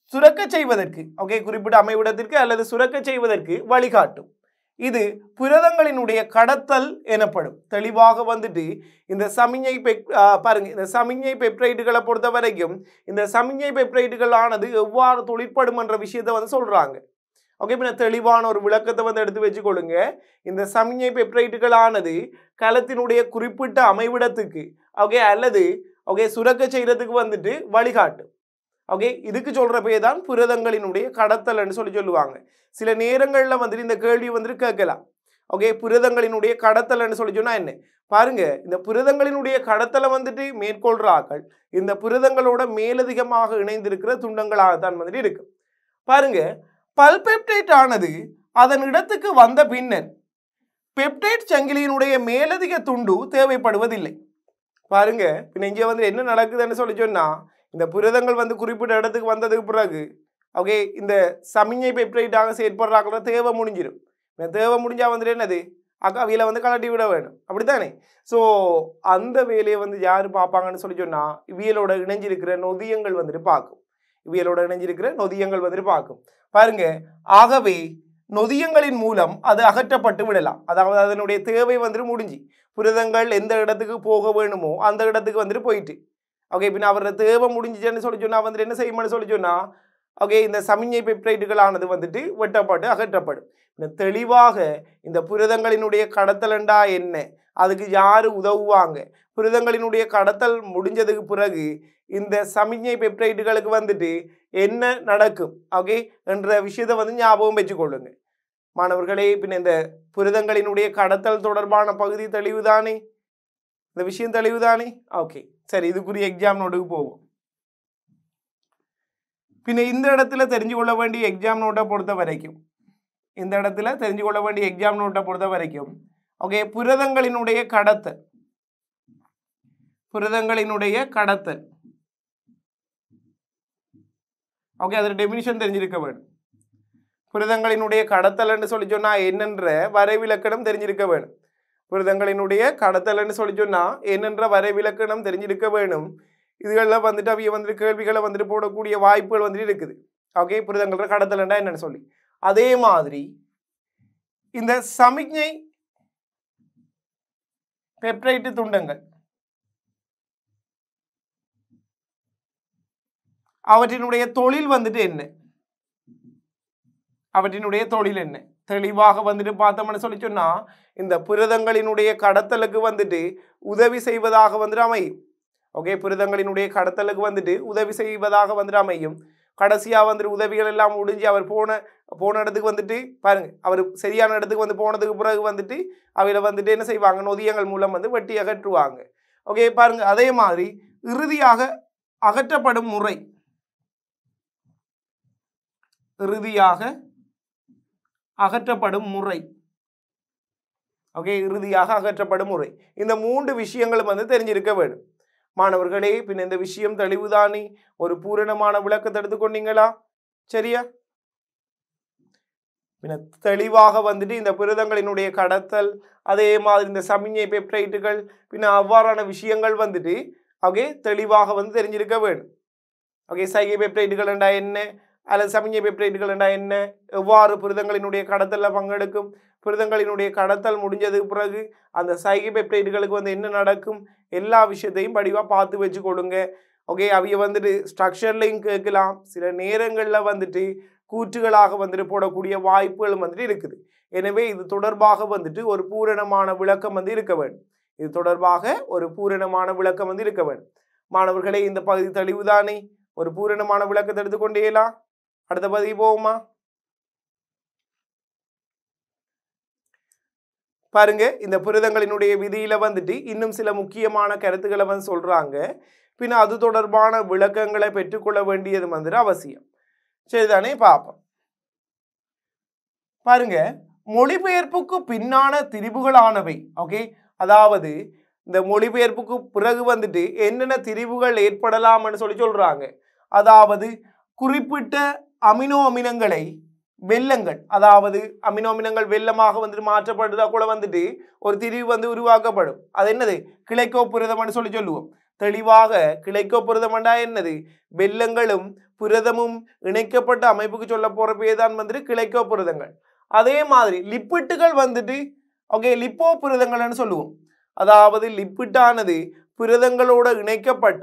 சுரக்க செய்வதற்கு ஓகே குறிப்பிட்ட அமைவிடத்திற்கு அல்லது சுரக்க செய்வதற்கு வழிகாட்டும் இது புரதங்களினுடைய கடத்தல் எனப்படும் தெளிவாக வந்துட்டு இந்த சமிஞை பெப் ஆ, பாருங்க இந்த சமிஞை பெப்டைட்டுகளை பொறுத்த வரைக்கும் இந்த சமிஞை பெப்டைட்டுகள் ஆனது எவ்வாறு தொழிற்படும் என்ற விஷயத்தை வந்து சொல்றாங்க ஓகே இப்போ தெளிவான ஒரு விளக்கத்தை வந்து எடுத்து வச்சுக்கொள்ளுங்க இந்த சமிஞை பெப்டைட்டுகள் ஆனது கலத்தினுடைய குறிப்பிட்ட அமைவிடத்துக்கு ஓகே அல்லது ஓகே சுரக்க செய்யறதுக்கு வந்துட்டு வழிகாட்டும் ஓகே இதுக்கு சொல்ற பேர் தான் புரதங்களினுடைய கடத்தல்னு சொல்லி சொல்லுவாங்க சில நேரங்களில் வந்துட்டு இந்த கேள்வி வந்துட்டு கேட்கலாம் ஓகே புரதங்களினுடைய கடத்தல்னு சொல்லி சொன்னா என்ன பாருங்க இந்த புரதங்களினுடைய கடத்தலை வந்துட்டு மேற்கொள்றாக்கள் இந்த புரதங்களோட மேலதிகமாக இணைந்திருக்கிற துண்டங்களாகத்தான் வந்துட்டு இருக்கு பாருங்க பல்பெப்டைட் ஆனது அதன் இடத்துக்கு வந்த பின்னர் பெப்டைட் சங்கிலியினுடைய மேலதிக துண்டு தேவைப்படுவதில்லை பாருங்க பின்ன இங்கே வந்து என்ன நடக்குதுன்னு சொல்லி சொன்னா இந்த புரதங்கள் வந்து குறிப்பிட்ட இடத்துக்கு வந்ததுக்கு பிறகு ஓகே இந்த சமிஞை பெப்டைட்டாக செயற்படுறாங்கள தேவை முடிஞ்சிடும் இந்த தேவை முடிஞ்சா வந்துட்டு என்னது அக்கா அவியலை வந்து கலட்டி விட வேணும் அப்படித்தானே ஸோ அந்த வேலையை வந்து யார் பார்ப்பாங்கன்னு சொல்லி சொன்னா இவியலோட இணைஞ்சிருக்கிற நொதியங்கள் வந்துட்டு பார்க்கும் இவியலோட இணைஞ்சிருக்கிற நொதியங்கள் வந்துட்டு பார்க்கும் பாருங்க ஆகவே நொதியங்களின் மூலம் அது அகற்றப்பட்டு விடலாம் அதாவது அதனுடைய தேவை வந்துட்டு முடிஞ்சு புரதங்கள் எந்த இடத்துக்கு போக வேணுமோ அந்த இடத்துக்கு வந்துட்டு போயிட்டு ஓகே பின்ன அவரோட தேவை முடிஞ்சிச்சுன்னு சொல்லி சொன்னா வந்துட்டு என்ன செய்யும்னு சொல்லி சொன்னா ஓகே இந்த சமிஞை பெப்டைட்டுகளானது வந்துட்டு வெட்டப்பட்டு அகற்றப்படும் இந்த தெளிவாக இந்த புரதங்களினுடைய கடத்தலண்டா என்ன அதுக்கு யார் உதவுவாங்க புரதங்களினுடைய கடத்தல் முடிஞ்சதுக்கு பிறகு இந்த சமிஞை பெப்டைட்டுகளுக்கு வந்துட்டு என்ன நடக்கும் ஓகே என்ற விஷயத்தை வந்து ஞாபகம் வச்சுக்கொள்ளுங்க மாணவர்களே பின்ன இந்த புரதங்களினுடைய கடத்தல் தொடர்பான பகுதி தெளிவுதானே இந்த விஷயம் தெளிவுதானே ஓகே சரி இதுக்குரிய எக்ஸாம் நோட்டுக்கு போவோம் பின்ன இந்த இடத்துல தெரிஞ்சு கொள்ள வேண்டிய எக்ஸாம் நோட்டை பொறுத்த வரைக்கும் இந்த இடத்துல தெரிஞ்சு கொள்ள வேண்டிய எக்ஸாம் நோட்டை பொறுத்த வரைக்கும் ஓகே புரதங்களினுடைய கடத்தல் புரதங்களினுடைய கடத்தல் ஓகே அதோட டெபினிஷன் தெரிஞ்சிருக்க வேணும் புரதங்களினுடைய கடத்தல்னு சொல்லி சொன்னா என்னென்ற வரைவிலக்கணம் தெரிஞ்சிருக்க வேணும் புரதங்களினுடைய கடத்தல்னு சொல்லி சொன்னா என்னென்ற வரைவிலக்கணம் தெரிஞ்சிருக்க வேணும் இதுகளில் வந்துட்டு அவைய வந்துட்டு கேள்விகளை வந்துட்டு போடக்கூடிய வாய்ப்புகள் வந்துட்டு இருக்குது ஓகே புரதங்கள கடத்தல்ண்டா என்னன்னு சொல்லி அதே மாதிரி இந்த சமிக்ஞை பெப்டைட்டு துண்டங்கள் அவற்றினுடைய தொழில் வந்துட்டு என்ன அவற்றினுடைய தொழில் என்ன தெளிவாக வந்துட்டு பார்த்தோம்னு சொல்லி சொன்னா இந்த புரதங்களினுடைய கடத்தலுக்கு வந்துட்டு உதவி செய்வதாக வந்துட்டு அமையும் ஓகே புரதங்களினுடைய கடத்தலுக்கு வந்துட்டு உதவி செய்வதாக வந்துட்டு அமையும் கடைசியாக வந்துட்டு உதவிகள் எல்லாம் முடிஞ்சு அவர் போன போன இடத்துக்கு வந்துட்டு பாருங்க அவர் சரியான இடத்துக்கு வந்து போனதுக்கு பிறகு வந்துட்டு அவையில வந்துட்டு என்ன செய்வாங்க நொதியங்கள் மூலம் வந்து வெட்டி அகற்றுவாங்க ஓகே பாருங்க அதே மாதிரி இறுதியாக அகற்றப்படும் முறை இறுதியாக அகற்றப்படும் முறை ஓகே இறுதியாக அகற்றப்படும் முறை இந்த மூன்று விஷயங்களும் வந்து தெரிஞ்சிருக்க வேண்டும் மாணவர்களே பின் இந்த விஷயம் தெளிவுதானே ஒரு பூரணமான விளக்கத்தை எடுத்துக்கொண்டீங்களா சரியா பின்ன தெளிவாக வந்துட்டு இந்த புரதங்களினுடைய கடத்தல் அதே மாதிரி இந்த சமிஞை பெப்டைட்டுகள் பின்ன அவ்வாறான விஷயங்கள் வந்துட்டு ஓகே தெளிவாக வந்து தெரிஞ்சிருக்க வேணும் ஓகே சைகை பெப்டைட்டுகள் என்றா என்ன அல்லது சமிஞை பெப்டைட்டுகள் என்றா என்ன எவ்வாறு புரதங்களினுடைய கடத்தலில் பங்கெடுக்கும் புரதங்களினுடைய கடத்தல் முடிஞ்சதுக்கு பிறகு அந்த சைகை பெப்டைட்டுகளுக்கு வந்து என்ன நடக்கும் எல்லா விஷயத்தையும் படிவாக பார்த்து வச்சுக்கொள்ளுங்க ஓகே அவைய வந்துட்டு ஸ்ட்ரக்சர்லையும் கேட்கலாம் சில நேரங்களில் வந்துட்டு கூற்றுகளாக வந்துட்டு போடக்கூடிய வாய்ப்புகள் வந்துட்டு இருக்குது எனவே இது தொடர்பாக வந்துட்டு ஒரு பூரணமான விளக்கம் வந்து இருக்க வேண்டும் இது தொடர்பாக ஒரு பூரணமான விளக்கம் வந்து இருக்க வேண்டும் மாணவர்களே இந்த பகுதி தெளிவுதானே ஒரு பூரணமான விளக்கத்தை எடுத்துக்கொண்டேலாம் அடுத்த பகுதி போவோமா பாருங்க இந்த புரதங்களினுடைய விதியில வந்துட்டு இன்னும் சில முக்கியமான கருத்துக்களை வந்து சொல்றாங்க பின்ன அது தொடர்பான விளக்கங்களை பெற்றுக்கொள்ள வேண்டியது வந்துட்டு அவசியம் சரிதானே பார்ப்போம் பாருங்க மொழிபெயர்ப்புக்கு பின்னான திரிபுகளானவை ஓகே அதாவது இந்த மொழிபெயர்ப்புக்கு பிறகு வந்துட்டு என்னென்ன திரிவுகள் ஏற்படலாம்னு சொல்லி சொல்றாங்க அதாவது குறிப்பிட்ட அமினோ அமிலங்களை வெள்ளங்கள் அதாவது அமினோ அமிலங்கள் வெள்ளமாக வந்துட்டு மாற்றப்படுதா கூட வந்துட்டு ஒரு திரிவு வந்து உருவாக்கப்படும் அது என்னது கிளைக்கோ புரதம்னு சொல்லி சொல்லுவோம் தெளிவாக கிளைக்கோ புரதம்டா என்னது வெள்ளங்களும் புரதமும் இணைக்கப்பட்ட அமைப்புக்கு சொல்ல போற பேர் தான் வந்துட்டு கிளைக்கோ புரதங்கள் அதே மாதிரி லிப்பிட்டுகள் வந்துட்டு ஓகே லிப்போ புரதங்கள்னு சொல்லுவோம் அதாவது லிப்பிட்டானது புரதங்களோட இணைக்கப்பட்டு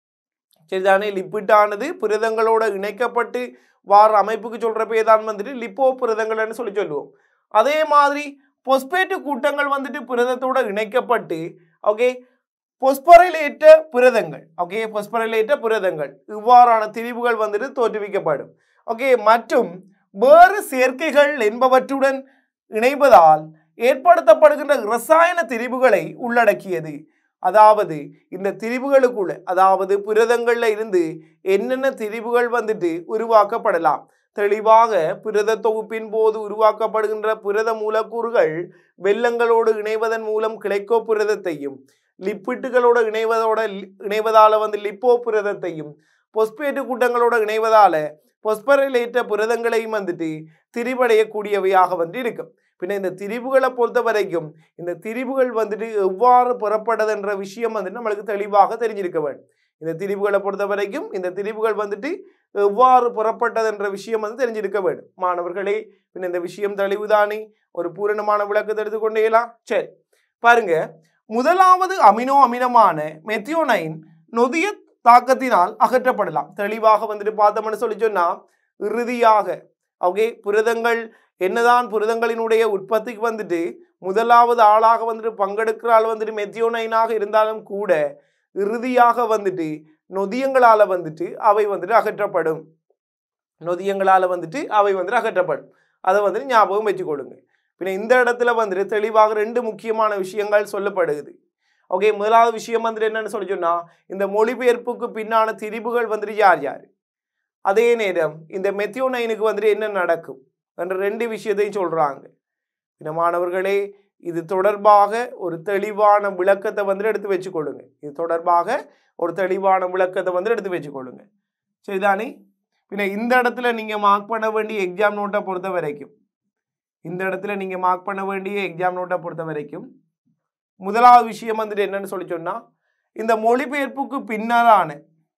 சரிதானே லிப்பிட்டானது புரதங்களோட இணைக்கப்பட்டு வார அமைப்புக்கு சொல்ற பேர் தான் வந்துட்டு லிப்போ புரதங்கள்னு சொல்லி சொல்லுவோம் அதே மாதிரி பொஸ்பேட்டு கூட்டங்கள் வந்துட்டு புரதத்தோட இணைக்கப்பட்டு ஓகே பொஸ்பரலேற்ற புரதங்கள் ஓகே பொஸ்பரலேற்ற புரதங்கள் இவ்வாறான திரிவுகள் வந்துட்டு தோற்றுவிக்கப்படும் ஓகே மற்றும் வேறு சேர்க்கைகள் என்பவற்றுடன் இணைவதால் ஏற்படுத்தப்படுகின்ற இரசாயன திரிவுகளை உள்ளடக்கியது அதாவது இந்த திரிவுகளுக்குள்ள அதாவது புரதங்கள்ல இருந்து என்னென்ன திரிவுகள் வந்துட்டு உருவாக்கப்படலாம் தெளிவாக புரத தொகுப்பின் போது உருவாக்கப்படுகின்ற புரத மூலக்கூறுகள் வெள்ளங்களோடு இணைவதன் மூலம் கிளைக்கோ புரதத்தையும் லிப்பிட்டுகளோடு இணைவதோட லி- இணைவதால வந்து லிப்போ புரதத்தையும் பொஸ்பேட்டு கூட்டங்களோட இணைவதால பொஸ்பரலேற்ற புரதங்களையும் வந்துட்டு திரிவடையக்கூடியவையாக வந்து இருக்கும் பின்ன இந்த திரிவுகளை பொறுத்த வரைக்கும் இந்த திரிவுகள் வந்துட்டு எவ்வாறு புறப்படுதுன்ற விஷயம் வந்துட்டு நம்மளுக்கு தெளிவாக தெரிஞ்சிருக்க வேண்டும் இந்த திரிவுகளை பொறுத்த வரைக்கும் இந்த திரிவுகள் வந்துட்டு எவ்வாறு புறப்பட்டதுன்ற விஷயம் வந்து தெரிஞ்சிருக்க வேண்டும் மாணவர்களே பின்ன இந்த விஷயம் தெளிவுதானே ஒரு பூரணமான விளக்கத்தை எடுத்துக்கொண்டேலாம் சரி பாருங்க முதலாவது அமினோ அமிலமான மெத்தியோனைன் நொதிய தாக்கத்தினால் அகற்றப்படலாம் தெளிவாக வந்துட்டு பார்த்தோம்னு சொல்லி சொன்னா இறுதியாக ஓகே புரதங்கள் என்னதான் புரதங்களினுடைய உற்பத்திக்கு வந்துட்டு முதலாவது ஆளாக வந்துட்டு பங்கெடுக்கிற ஆள் வந்துட்டு மெத்தியோனைனாக இருந்தாலும் கூட இறுதியாக வந்துட்டு நொதியங்களால வந்துட்டு அவை வந்துட்டு அகற்றப்படும் நொதியங்களால வந்துட்டு அவை வந்துட்டு அகற்றப்படும் அதை வந்துட்டு ஞாபகம் வச்சுக்கொள்ளுங்க பின்ன இந்த இடத்துல வந்துட்டு தெளிவாக ரெண்டு முக்கியமான விஷயங்கள் சொல்லப்படுது ஓகே முதலாவது விஷயம் வந்துட்டு என்னன்னு சொல்லி சொன்னா இந்த மொழிபெயர்ப்புக்கு பின்னான திரிபுகள் வந்துட்டு யார் யார் அதே நேரம் இந்த மெத்தியோனைனுக்கு வந்துட்டு என்ன நடக்கும் என்ற ரெண்டு விஷயத்தையும் சொல்றாங்க இந்த மாணவர்களே இது தொடர்பாக ஒரு தெளிவான விளக்கத்தை வந்துட்டு எடுத்து வச்சுக்கொள்ளுங்க இது தொடர்பாக ஒரு தெளிவான விளக்கத்தை வந்துட்டு எடுத்து வச்சுக்கொள்ளுங்க சரிதானே பின்ன இந்த இடத்துல நீங்க மார்க் பண்ண வேண்டிய எக்ஸாம் நோட்டை பொறுத்த வரைக்கும் இந்த இடத்துல நீங்க மார்க் பண்ண வேண்டிய எக்ஸாம் நோட்டை பொறுத்த வரைக்கும் முதலாவது விஷயம் வந்துட்டு என்னன்னு சொல்லி சொன்னா இந்த மொழிபெயர்ப்புக்கு பின்னரான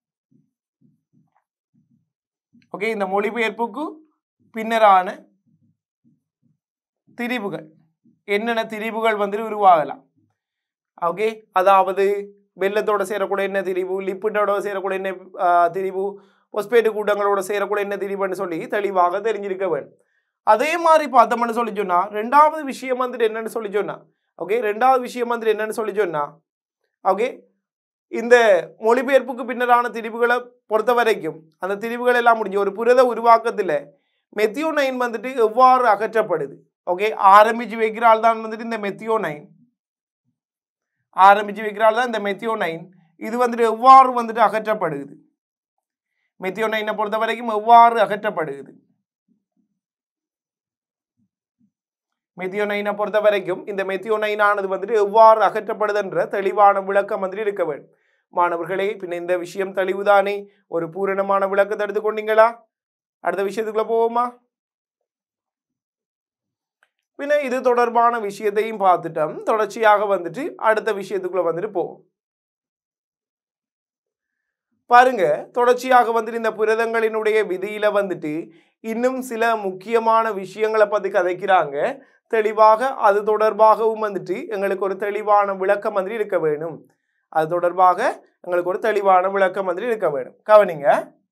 ஓகே இந்த மொழிபெயர்ப்புக்கு பின்னரான திரிவுகள் என்னென்ன திரிவுகள் வந்துட்டு உருவாகலாம் ஓகே அதாவது வெள்ளத்தோட சேரக்கூட என்ன திரிவு லிப்பிட்டோட சேரக்கூட என்ன ஆ, திரிவு பொஸ்பேட்டு கூட்டங்களோட சேரக்கூட என்ன திரிவுன்னு சொல்லி தெளிவாக தெரிஞ்சிருக்க வேண்டும் அதே மாதிரி பார்த்தோம்னு சொல்லி சொன்னா ரெண்டாவது விஷயம் வந்துட்டு என்னன்னு சொல்லி சொன்னா ஓகே ரெண்டாவது விஷயம் வந்துட்டு என்னன்னு சொல்லி சொன்னா ஓகே இந்த மொழிபெயர்ப்புக்கு பின்னரான திரிவுகளை பொறுத்த வரைக்கும் அந்த திரிவுகள் எல்லாம் முடிஞ்சு ஒரு புரத உருவாக்கத்தில் மெத்தியோனைன் வந்துட்டு எவ்வாறு அகற்றப்படுது ஓகே ஆரம்பிச்சு வைக்கிறாள் தான் வந்துட்டு இந்த மெத்தியோனைன் ஆரம்பிச்சு வைக்கிறாள் தான் இந்த மெத்தியோனைன் இது வந்துட்டு எவ்வாறு வந்துட்டு அகற்றப்படுது மெத்தியோனைனை பொறுத்த வரைக்கும் எவ்வாறு அகற்றப்படுது மெத்தியோனைனை பொறுத்த வரைக்கும் இந்த மெத்தியோனைனானது வந்துட்டு எவ்வாறு அகற்றப்படுதுன்ற தெளிவான விளக்கம் வந்துட்டு இருக்க வேண்டும் மாணவர்களே பின்ன இந்த விஷயம் தெளிவுதானே ஒரு பூரணமான விளக்கத்தை எடுத்துக்கொண்டீங்களா அடுத்த விஷயத்துக்குள்ள போவோமா பின்ன இது தொடர்பான விஷயத்தையும் பார்த்துட்டோம் தொடர்ச்சியாக வந்துட்டு அடுத்த விஷயத்துக்குள்ள வந்துட்டு போவோம் பாருங்க தொடர்ச்சியாக வந்துட்டு இந்த புரதங்களினுடைய விதியில வந்துட்டு இன்னும் சில முக்கியமான விஷயங்களை பத்தி கதைக்கிறாங்க தெளிவாக அது தொடர்பாகவும் வந்துட்டு எங்களுக்கு ஒரு தெளிவான விளக்கம் வந்துட்டு இருக்க வேணும் அது தொடர்பாக எங்களுக்கு ஒரு தெளிவான விளக்கம் வந்துட்டு இருக்க வேணும் கவனிங்க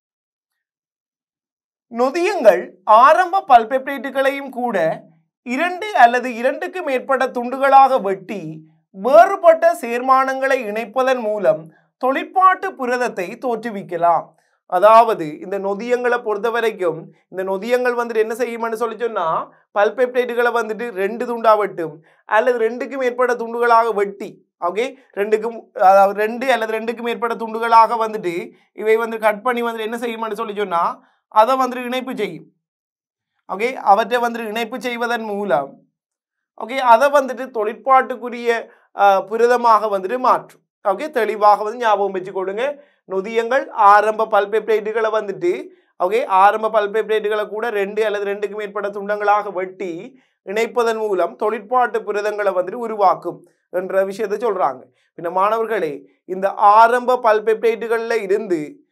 நொதியங்கள் ஆரம்ப பல்பெப்டைட்டுகளையும் கூட இரண்டு அல்லது இரண்டுக்கு மேற்பட்ட துண்டுகளாக வெட்டி வேறுபட்ட சேர்மானங்களை இணைப்பதன் மூலம் தொழிற்பாட்டு புரதத்தை தோற்றுவிக்கலாம் அதாவது இந்த நொதியங்களை பொறுத்த வரைக்கும் இந்த நொதியங்கள் வந்துட்டு என்ன செய்யும்னு சொல்லி சொன்னா பல்பெப்டைட்டுகளை வந்துட்டு ரெண்டு துண்டா வெட்டும் அல்லது ரெண்டுக்கு மேற்பட்ட துண்டுகளாக வெட்டி ஓகே ரெண்டுக்கும் அதாவது ரெண்டு அல்லது ரெண்டுக்கு மேற்பட்ட துண்டுகளாக வந்துட்டு இவை வந்து கட் பண்ணி வந்துட்டு என்ன செய்யும்னு சொல்லி சொன்னா அதை வந்துட்டு இணைப்பு செய்யும் ஓகே அவற்றை வந்துட்டு இணைப்பு செய்வதன் மூலம் ஓகே அதை வந்துட்டு தொழிற்பாட்டுக்குரிய ஆஹ், புரதமாக வந்துட்டு மாற்றும் ஓகே தெளிவாக வந்து ஞாபகம் வச்சுக்கொள்ளுங்க நொதியங்கள் ஆரம்ப பல்பெப்டைட்டுகளை வந்துட்டு ஓகே ஆரம்ப பல்பெப்டைட்டுகளை கூட ரெண்டு அல்லது ரெண்டுக்கு மேற்பட்ட துண்டங்களாக வெட்டி இணைப்பதன் மூலம் தொழிற்பாட்டு புரதங்களை வந்துட்டு உருவாக்கும் என்ற விஷயத்தை சொல்றாங்க பின்ன மாணவர்களே இந்த ஆரம்ப பல்பெப்டைட்டுகளில் இருந்து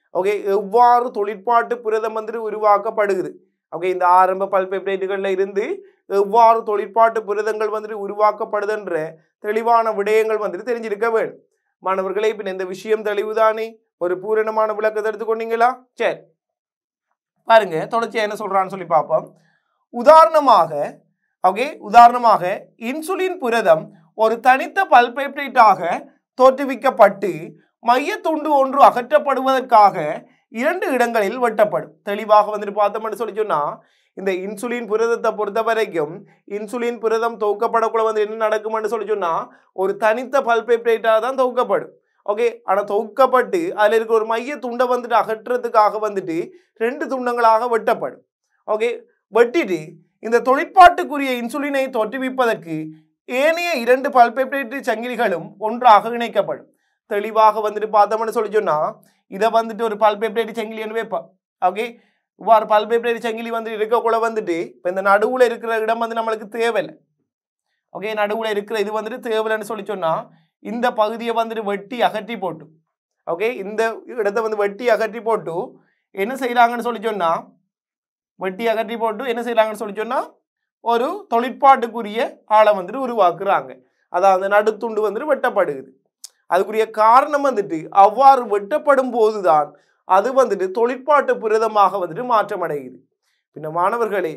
ஓகே எவ்வாறு தொழிற்பாட்டு புரதம் வந்துட்டு உருவாக்கப்படுகிறது ஓகே இந்த ஆரம்ப பல்பெப்டைட்டுகளில் இருந்து எவ்வாறு தொழிற்பாட்டு புரதங்கள் வந்துட்டு உருவாக்கப்படுதுன்ற தெளிவான விடயங்கள் வந்துட்டு தெரிஞ்சிருக்க வேண்டும் மாணவர்களே இப்போ இந்த விஷயம் தெளிவுதானே ஒரு பூரணமான விளக்கத்தை எடுத்துக்கொண்டீங்களா சரி பாருங்க தொடர்ச்சியா என்ன சொல்றான்னு சொல்லி பார்ப்போம் உதாரணமாக ஓகே உதாரணமாக இன்சுலின் புரதம் ஒரு தனித்த பல்பெப்டைட்டாக தோற்றுவிக்கப்பட்டு மையத்துண்டு ஒன்று அகற்றப்படுவதற்காக இரண்டு இடங்களில் வெட்டப்படும் தெளிவாக வந்துட்டு பார்த்தோம்னு சொல்லி சொன்னா இந்த இன்சுலின் புரதத்தை பொறுத்த வரைக்கும் இன்சுலின் புரதம் தொகுக்கப்படக்குள்ள வந்து என்ன நடக்கும்னு சொல்லி சொன்னா ஒரு தனித்த பல்பெப்டைட்டாக தான் தொகுக்கப்படும் ஓகே ஆனால் தொகுக்கப்பட்டு அதில் இருக்க ஒரு மைய துண்டை வந்துட்டு அகற்றுறதுக்காக வந்துட்டு ரெண்டு துண்டங்களாக வெட்டப்படும் ஓகே வெட்டிட்டு இந்த தொழிற்பாட்டுக்குரிய இன்சுலினை தோற்றுவிப்பதற்கு ஏனைய இரண்டு பல்பெப்டைடு சங்கிலிகளும் ஒன்றாக இணைக்கப்படும் தெளிவாக வந்துட்டு பார்த்தோம்னு சொல்லி சொன்னா இதை வந்துட்டு ஒரு பல்பெப்டைடு சங்கிலின்னு வைப்போம் ஓகே இவ்வாறு பல்பெப்டைடு சங்கிலி வந்து இருக்கக்குள்ள வந்துட்டு இப்போ இந்த நடுவில் இருக்கிற இடம் வந்து நம்மளுக்கு தேவையில்லை ஓகே நடுவில் இருக்கிற இது வந்துட்டு தேவையில்லைன்னு சொல்லி சொன்னா இந்த பகுதியை வந்துட்டு வெட்டி அகற்றி போட்டு ஓகே இந்த இடத்த வந்து வெட்டி அகற்றி போட்டு என்ன செய்கிறாங்கன்னு சொல்லி சொன்னா வெட்டி அகற்றி போட்டு என்ன செய்கிறாங்கன்னு சொல்லி சொன்னா ஒரு தொழிற்பாட்டுக்குரிய ஆளை வந்துட்டு உருவாக்குறாங்க அதாவது நடுத்துண்டு வந்துட்டு வெட்டப்படுகிறது அதுக்குரிய காரணம் வந்துட்டு அவ்வாறு வெட்டப்படும் போதுதான் அது வந்துட்டு தொழிற்பாட்டு புரதமாக வந்துட்டு மாற்றமடையுது பின்ன மாணவர்களே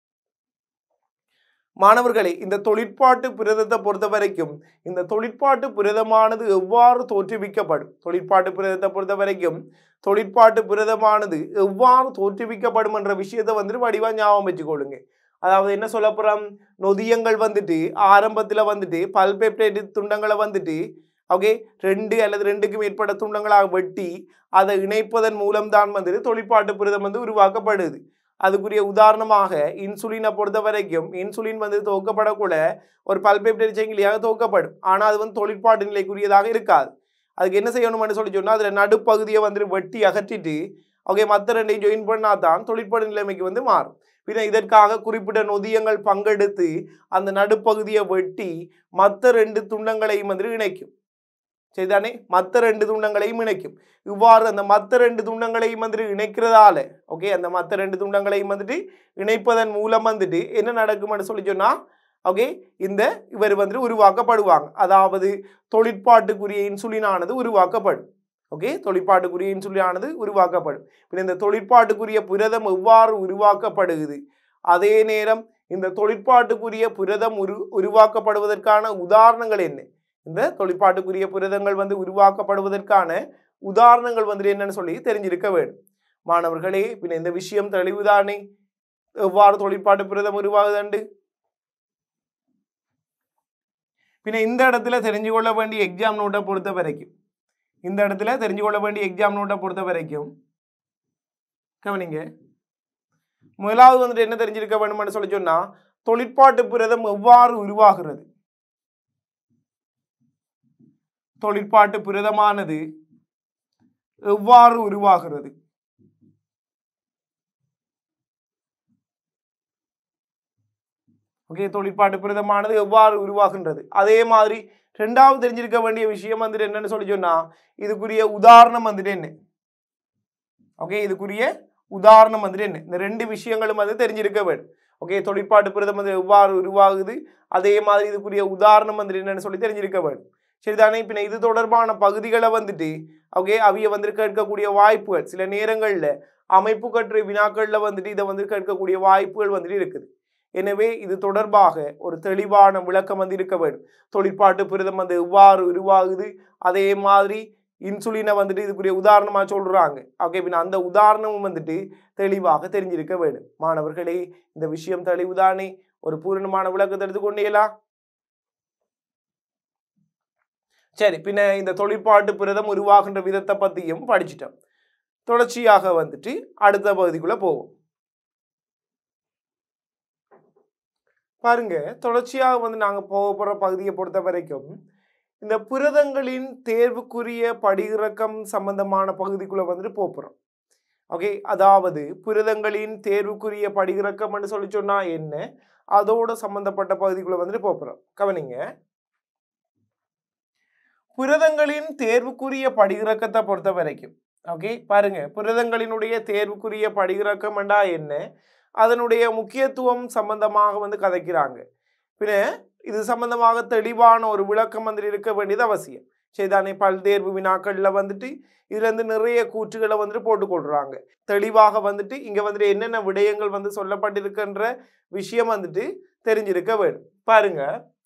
மாணவர்களே இந்த தொழிற்பாட்டு புரதத்தை பொறுத்த வரைக்கும் இந்த தொழிற்பாட்டு புரதமானது எவ்வாறு தோற்றுவிக்கப்படும் தொழிற்பாட்டு புரதத்தை பொறுத்த வரைக்கும் தொழிற்பாட்டு புரதமானது எவ்வாறு தோற்றுவிக்கப்படும் என்ற விஷயத்தை வந்துட்டு வடிவா ஞாபகம் வச்சுக்கொள்ளுங்க அதாவது என்ன சொல்ல போறோம் நொதியங்கள் வந்துட்டு ஆரம்பத்துல வந்துட்டு பல்பெப்டைடு துண்டங்களை வந்துட்டு ஓகே ரெண்டு அல்லது ரெண்டுக்கு மேற்பட்ட துண்டங்களாக வெட்டி அதை இணைப்பதன் மூலம்தான் வந்துட்டு தொழிற்பாட்டு புரதம் வந்து உருவாக்கப்படுது அதுக்குரிய உதாரணமாக இன்சுலினை பொறுத்த வரைக்கும் இன்சுலின் வந்து துவக்கப்படக்கூட ஒரு பல்பெப்டைடு சங்கிலியாக துவக்கப்படும் ஆனால் அது வந்து தொழிற்பாட்டு நிலைக்குரியதாக இருக்காது அதுக்கு என்ன செய்யணும்னு சொல்லி சொன்னால் அதில் நடுப்பகுதியை வந்துட்டு வெட்டி அகற்றிட்டு ஓகே மற்ற ரெண்டையும் ஜாயின் பண்ணால் தான் தொழிற்பாடு நிலைமைக்கு வந்து மாறும் பின்ன இதற்காக குறிப்பிட்ட நொதியங்கள் பங்கெடுத்து அந்த நடுப்பகுதியை வெட்டி மற்ற ரெண்டு துண்டங்களையும் வந்துட்டு இணைக்கும் சரிதானே மற்ற ரெண்டு துண்டங்களையும் இணைக்கும் இவ்வாறு அந்த மற்ற ரெண்டு துண்டங்களையும் வந்துட்டு இணைக்கிறதால ஓகே அந்த மற்ற ரெண்டு துண்டங்களையும் வந்துட்டு இணைப்பதன் மூலம் வந்துட்டு என்ன நடக்கும்னு சொல்லி சொன்னா ஓகே இந்த இவர் வந்துட்டு உருவாக்கப்படுவாங்க அதாவது தொழிற்பாட்டுக்குரிய இன்சுலினானது உருவாக்கப்படும் ஓகே தொழிற்பாட்டுக்குரிய இன்சுலினானது உருவாக்கப்படும் பின் இந்த தொழிற்பாட்டுக்குரிய புரதம் எவ்வாறு உருவாக்கப்படுகிறது அதே நேரம் இந்த தொழிற்பாட்டுக்குரிய புரதம் உரு உருவாக்கப்படுவதற்கான உதாரணங்கள் என்ன இந்த தொழிற்பாட்டுக்குரிய புரதங்கள் வந்து உருவாக்கப்படுவதற்கான உதாரணங்கள் வந்துட்டு என்னன்னு சொல்லி தெரிஞ்சிருக்க வேண்டும் மாணவர்களே பின்ன இந்த விஷயம் தெளிவுதானே எவ்வாறு தொழிற்பாட்டு புரதம் உருவாகுதுண்டு பின்ன இந்த இடத்துல தெரிஞ்சு கொள்ள வேண்டிய எக்ஸாம் நோட்டை பொறுத்த வரைக்கும் இந்த இடத்துல தெரிஞ்சு கொள்ள வேண்டிய எக்ஸாம் நோட்டை பொறுத்த வரைக்கும் கவனிங்க முதலாவது வந்துட்டு என்ன தெரிஞ்சிருக்க வேணும்னு சொல்லி சொன்னா தொழிற்பாட்டு புரதம் எவ்வாறு உருவாகிறது தொழிற்பாட்டு புரதமானது எவ்வாறு உருவாகிறது ஓகே தொழிற்பாட்டு புரதமானது எவ்வாறு உருவாகின்றது அதே மாதிரி ரெண்டாவது தெரிஞ்சிருக்க வேண்டிய விஷயம் வந்துட்டு என்னன்னு சொல்லி சொன்னா இதுக்குரிய உதாரணம் வந்துட்டு என்ன ஓகே இதுக்குரிய உதாரணம் வந்துட்டு என்ன இந்த ரெண்டு விஷயங்களும் வந்து தெரிஞ்சிருக்க வேண்டும் ஓகே தொழிற்பாட்டு புரதம் வந்து எவ்வாறு உருவாகுது அதே மாதிரி இதுக்குரிய உதாரணம் வந்துட்டு என்னன்னு சொல்லி தெரிஞ்சிருக்க வேண்டும் சரிதானே பின்ன இது தொடர்பான பகுதிகளை வந்துட்டு ஓகே அவிய வந்து கேட்கக்கூடிய வாய்ப்புகள் சில நேரங்களில் அமைப்பு கற்று வினாக்களில் வந்துட்டு இதை வந்து கேட்கக்கூடிய வாய்ப்புகள் வந்துட்டு இருக்குது எனவே இது தொடர்பாக ஒரு தெளிவான விளக்கம் வந்து இருக்க வேண்டும் தொழிற்பாட்டு புரதம் வந்து எவ்வாறு உருவாகுது அதே மாதிரி இன்சுலினை வந்துட்டு இதுக்குரிய உதாரணமா சொல்றாங்க ஓகே பின்ன அந்த உதாரணமும் வந்துட்டு தெளிவாக தெரிஞ்சிருக்க வேண்டும் மாணவர்களே இந்த விஷயம் தெளிவுதானே ஒரு பூரணமான விளக்கத்தை எடுத்துக்கொண்டீங்களா சரி பின்ன இந்த தொழிற்பாட்டு புரதம் உருவாகின்ற விதத்தை பத்தியும் படிச்சிட்டோம் தொடர்ச்சியாக வந்துட்டு அடுத்த பகுதிக்குள்ள போவோம் பாருங்க தொடர்ச்சியாக வந்து நாங்க போக போற பகுதியை பொறுத்த வரைக்கும் இந்த புரதங்களின் தேர்வுக்குரிய படியிறக்கம் சம்பந்தமான பகுதிக்குள்ள வந்துட்டு போக போறோம் ஓகே அதாவது புரதங்களின் தேர்வுக்குரிய படியிறக்கம்னு சொல்லி சொன்னா என்ன அதோட சம்பந்தப்பட்ட பகுதிக்குள்ள வந்துட்டு போக போறோம் கவனிங்க புரதங்களின் தேர்வுக்குரிய படியிறக்கத்தை பொறுத்த வரைக்கும் ஓகே பாருங்க புரதங்களினுடைய தேர்வுக்குரிய படிகிறக்கம் என்றா என்ன அதனுடைய முக்கியத்துவம் சம்பந்தமாக வந்து கதைக்கிறாங்க பின்ன இது சம்பந்தமாக தெளிவான ஒரு விளக்கம் வந்து இருக்க வேண்டியது அவசியம் சரிதானே பல்தேர்வு வினாக்கள்ல வந்துட்டு இதுல இருந்து நிறைய கூற்றுகளை வந்துட்டு போட்டுக்கொள்றாங்க தெளிவாக வந்துட்டு இங்க வந்துட்டு என்னென்ன விடயங்கள் வந்து சொல்லப்பட்டிருக்கின்ற விஷயம் வந்துட்டு தெரிஞ்சிருக்க வேண்டும் பாருங்க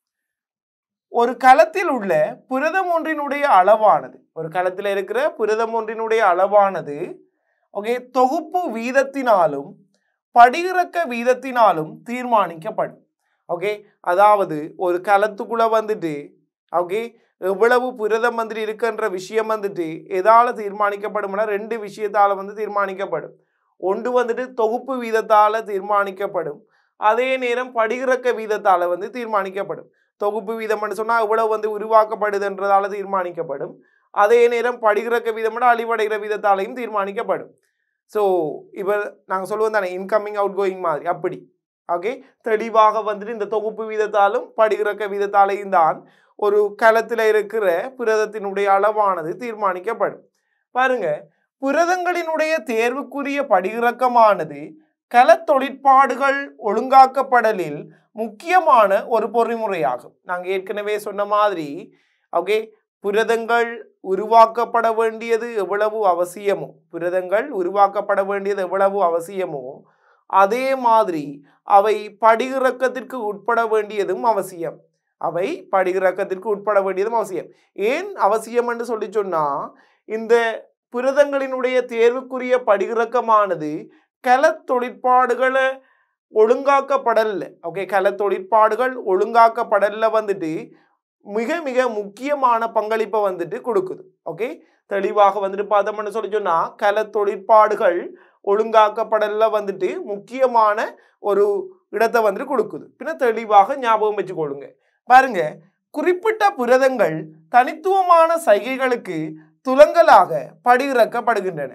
ஒரு களத்தில் உள்ள புரதம் ஒன்றினுடைய அளவானது ஒரு களத்தில் இருக்கிற புரதம் ஒன்றினுடைய அளவானது ஓகே தொகுப்பு வீதத்தினாலும் படியிறக்க வீதத்தினாலும் தீர்மானிக்கப்படும் ஓகே அதாவது ஒரு களத்துக்குள்ள வந்துட்டு ஓகே எவ்வளவு புரதம் வந்துட்டு இருக்குன்ற விஷயம் வந்துட்டு எதால தீர்மானிக்கப்படும்னா ரெண்டு விஷயத்தால வந்து தீர்மானிக்கப்படும் ஒன்று வந்துட்டு தொகுப்பு வீதத்தால தீர்மானிக்கப்படும் அதே நேரம் படிகிறக்க வீதத்தால வந்து தீர்மானிக்கப்படும் தொகுப்பு வீதம்னு சொன்னால் எவ்வளவு வந்து உருவாக்கப்படுதுன்றதால தீர்மானிக்கப்படும் அதே நேரம் படிகிறக்க வீதம் அழிவடைகிற வீதத்தாலையும் தீர்மானிக்கப்படும் ஸோ இப்போ நாங்கள் சொல்லுவோம் தானே இன்கமிங் அவுட் கோயிங் மாதிரி அப்படி ஓகே தெளிவாக வந்துட்டு இந்த தொகுப்பு வீதத்தாலும் படிகிறக்க வீதத்தாலையும் தான் ஒரு களத்தில் இருக்கிற புரதத்தினுடைய அளவானது தீர்மானிக்கப்படும் பாருங்க புரதங்களினுடைய தேர்வுக்குரிய படிகிறக்கமானது கள தொழிற்பாடுகள் ஒழுங்காக்கப்படலில் முக்கியமான ஒரு பொறிமுறையாகும் நாங்கள் ஏற்கனவே சொன்ன மாதிரி ஓகே புரதங்கள் உருவாக்கப்பட வேண்டியது எவ்வளவு அவசியமோ புரதங்கள் உருவாக்கப்பட வேண்டியது எவ்வளவு அவசியமோ அதே மாதிரி அவை படிகிறக்கத்திற்கு உட்பட வேண்டியதும் அவசியம் அவை படிகிறக்கத்திற்கு உட்பட வேண்டியதும் அவசியம் ஏன் அவசியம் என்று சொல்லி சொன்னா இந்த புரதங்களினுடைய தேர்வுக்குரிய படிகிறக்கமானது கல தொழிற்பாடுகளை ஒழுங்காக்கப்படல ஓகே கல தொழிற்பாடுகள் ஒழுங்காக்கப்படல வந்துட்டு மிக மிக முக்கியமான பங்களிப்பை வந்துட்டு கொடுக்குது ஓகே தெளிவாக வந்துட்டு பார்த்தோம்னு சொல்லி சொன்னா கல தொழிற்பாடுகள் ஒழுங்காக்கப்படல வந்துட்டு முக்கியமான ஒரு இடத்தை வந்துட்டு கொடுக்குது பின்ன தெளிவாக ஞாபகம் வச்சுக்கொள்ளுங்க பாருங்க குறிப்பிட்ட புரதங்கள் தனித்துவமான சைகைகளுக்கு துலங்கலாக படியிறக்கப்படுகின்றன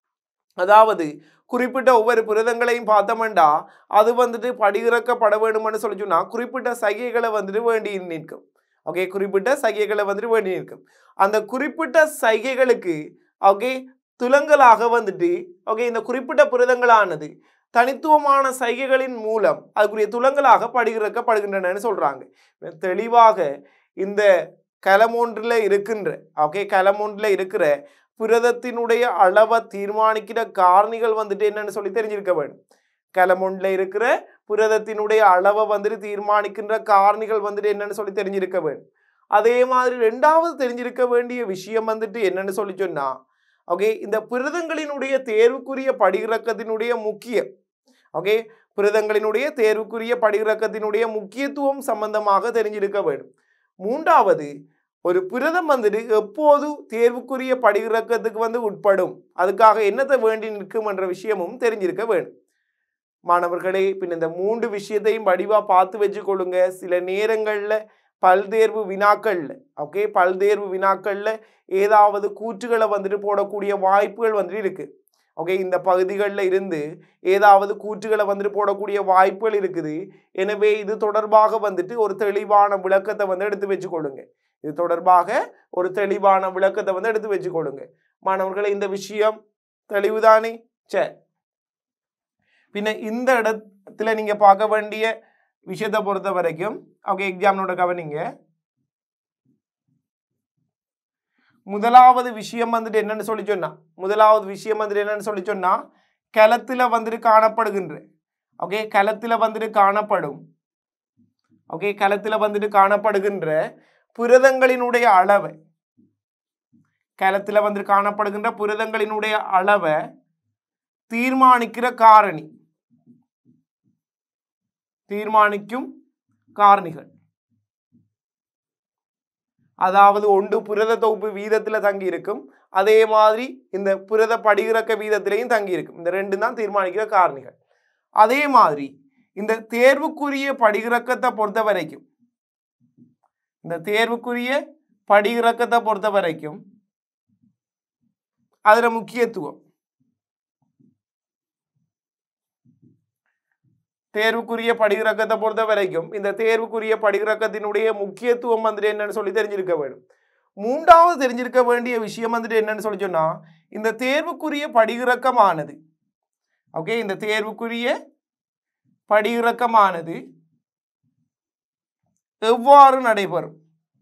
அதாவது குறிப்பிட்ட ஒவ்வொரு புரதங்களையும் பார்த்தோம்டா அது வந்துட்டு படியிறக்கப்பட வேணும்னு சொல்லி சொன்னா குறிப்பிட்ட சைகைகளை வந்துட்டு வேண்டி நிற்கும் ஓகே குறிப்பிட்ட சைகைகளை வந்துட்டு வேண்டி நிற்கும் அந்த குறிப்பிட்ட சைகைகளுக்கு ஓகே துலங்கலாக வந்துட்டு ஓகே இந்த குறிப்பிட்ட புரதங்களானது தனித்துவமான சைகைகளின் மூலம் அதுக்குரிய துலங்கலாக படிகிறக்கப்படுகின்றனன்னு சொல்றாங்க தெளிவாக இந்த களமொன்றில் இருக்கின்ற ஓகே களமொன்றில் இருக்கிற புரதத்தினுடைய அளவை தீர்மானிக்கிற காரணிகள் வந்துட்டு என்னன்னு சொல்லி தெரிஞ்சிருக்க வேண்டும் களமொன்றில் இருக்கிற புரதத்தினுடைய அளவை வந்துட்டு தீர்மானிக்கின்ற காரணிகள் வந்துட்டு என்னன்னு சொல்லி தெரிஞ்சிருக்க வேண்டும் அதே மாதிரி ரெண்டாவது தெரிஞ்சிருக்க வேண்டிய விஷயம் வந்துட்டு என்னன்னு சொல்லி சொன்னா ஓகே இந்த புரதங்களினுடைய தேர்வுக்குரிய படிகிறக்கத்தினுடைய முக்கியம் ஓகே புரதங்களினுடைய தேர்வுக்குரிய படிகிறக்கத்தினுடைய முக்கியத்துவம் சம்பந்தமாக தெரிஞ்சிருக்க வேண்டும் மூன்றாவது ஒரு புரதம் வந்துட்டு எப்போது தேர்வுக்குரிய படிகிறக்கத்துக்கு வந்து உட்படும் அதுக்காக என்னத்தை வேண்டி நிற்கும் என்ற விஷயமும் தெரிஞ்சிருக்க வேண்டும் மாணவர்களே பின் இந்த மூன்று விஷயத்தையும் வடிவாக பார்த்து வச்சுக்கொள்ளுங்க சில நேரங்களில் பல்தேர்வு வினாக்கள்ல ஓகே பல்தேர்வு வினாக்கள்ல ஏதாவது கூற்றுகளை வந்துட்டு போடக்கூடிய வாய்ப்புகள் வந்துட்டு இருக்கு ஓகே இந்த பகுதிகளில் இருந்து ஏதாவது கூற்றுகளை வந்துட்டு போடக்கூடிய வாய்ப்புகள் இருக்குது எனவே இது தொடர்பாக வந்துட்டு ஒரு தெளிவான விளக்கத்தை வந்து எடுத்து வச்சுக்கொள்ளுங்க இது தொடர்பாக ஒரு தெளிவான விளக்கத்தை வந்து எடுத்து வச்சுக்கொள்ளுங்க மாணவர்களே இந்த விஷயம் தெளிவுதானே சரி பின்ன இந்த இடத்துல நீங்க பார்க்க வேண்டிய விஷயத்தை பொறுத்த வரைக்கும் ஓகே எக்ஸாம்னோட கவனிங்க முதலாவது விஷயம் வந்துட்டு என்னன்னு சொல்லி சொன்னா முதலாவது விஷயம் வந்துட்டு என்னன்னு சொல்லி சொன்னா களத்துல வந்துட்டு காணப்படுகின்ற ஓகே களத்துல வந்துட்டு காணப்படும் ஓகே களத்துல வந்துட்டு காணப்படுகின்ற புரதங்களினுடைய அளவை களத்துல வந்து காணப்படுகின்ற புரதங்களினுடைய அளவை தீர்மானிக்கிற காரணி தீர்மானிக்கும் காரணிகள் அதாவது ஒன்று புரத தொகுப்பு வீதத்துல தங்கி இருக்கும் அதே மாதிரி இந்த புரத படிகிறக்க வீதத்திலையும் தங்கி இருக்கும் இந்த ரெண்டு தான் தீர்மானிக்கிற காரணிகள் அதே மாதிரி இந்த தேர்வுக்குரிய படிகிறக்கத்தை பொறுத்த வரைக்கும் இந்த தேர்வுக்குரிய படிகிறக்கத்தை பொறுத்த வரைக்கும் அதுல முக்கியத்துவம் தேர்வுக்குரிய படிகிறக்கத்தை பொறுத்த வரைக்கும் இந்த தேர்வுக்குரிய படிகிறக்கத்தினுடைய முக்கியத்துவம் வந்துட்டு என்னன்னு சொல்லி தெரிஞ்சிருக்க வேண்டும் மூன்றாவது தெரிஞ்சிருக்க வேண்டிய விஷயம் வந்துட்டு என்னன்னு சொல்லி சொன்னா இந்த தேர்வுக்குரிய படியிறக்கமானது ஓகே இந்த தேர்வுக்குரிய படியிறக்கமானது எவ்வாறு நடைபெறும்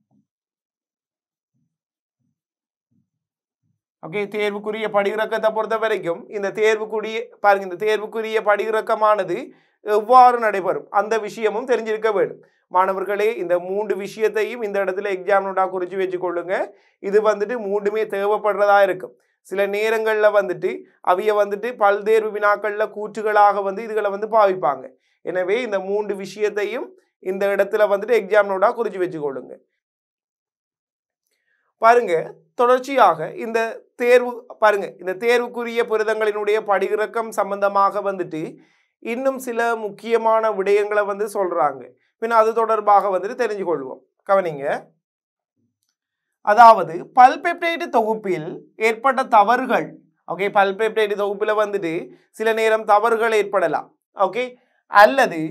ஓகே தேர்வுக்குரிய படியிறக்கத்தை பொறுத்த வரைக்கும் இந்த தேர்வுக்குரிய பாருங்க இந்த தேர்வுக்குரிய படியிறக்கமானது எவ்வாறு நடைபெறும் அந்த விஷயமும் தெரிஞ்சிருக்க வேண்டும் மாணவர்களே இந்த மூன்று விஷயத்தையும் இந்த இடத்துல எக்ஸாம் நோட்டா குறித்து வச்சுக்கொள்ளுங்க இது வந்துட்டு மூன்றுமே தேவைப்படுறதா இருக்கும் சில நேரங்களில் வந்துட்டு அவைய வந்துட்டு பல்தேர்வு வினாக்களில் கூற்றுகளாக வந்து இதுகளை வந்து பாவிப்பாங்க எனவே இந்த மூன்று விஷயத்தையும் இந்த இடத்துல வந்துட்டு எக்ஸாம் நோட்டா குறித்து வச்சுக்கொள்ளுங்க பாருங்க தொடர்ச்சியாக இந்த தேர்வு பாருங்க இந்த தேர்வுக்குரிய புரதங்களினுடைய படியிறக்கம் சம்பந்தமாக வந்துட்டு இன்னும் சில முக்கியமான விடயங்களை வந்து சொல்றாங்க பின் அது தொடர்பாக வந்துட்டு தெரிஞ்சு கொள்வோம் கவனிங்க அதாவது பல்பெப்டைடு தொகுப்பில் ஏற்பட்ட தவறுகள் ஓகே பல்பெப்டைடு தொகுப்பில் வந்துட்டு சில நேரம் தவறுகள் ஏற்படலாம் ஓகே அல்லது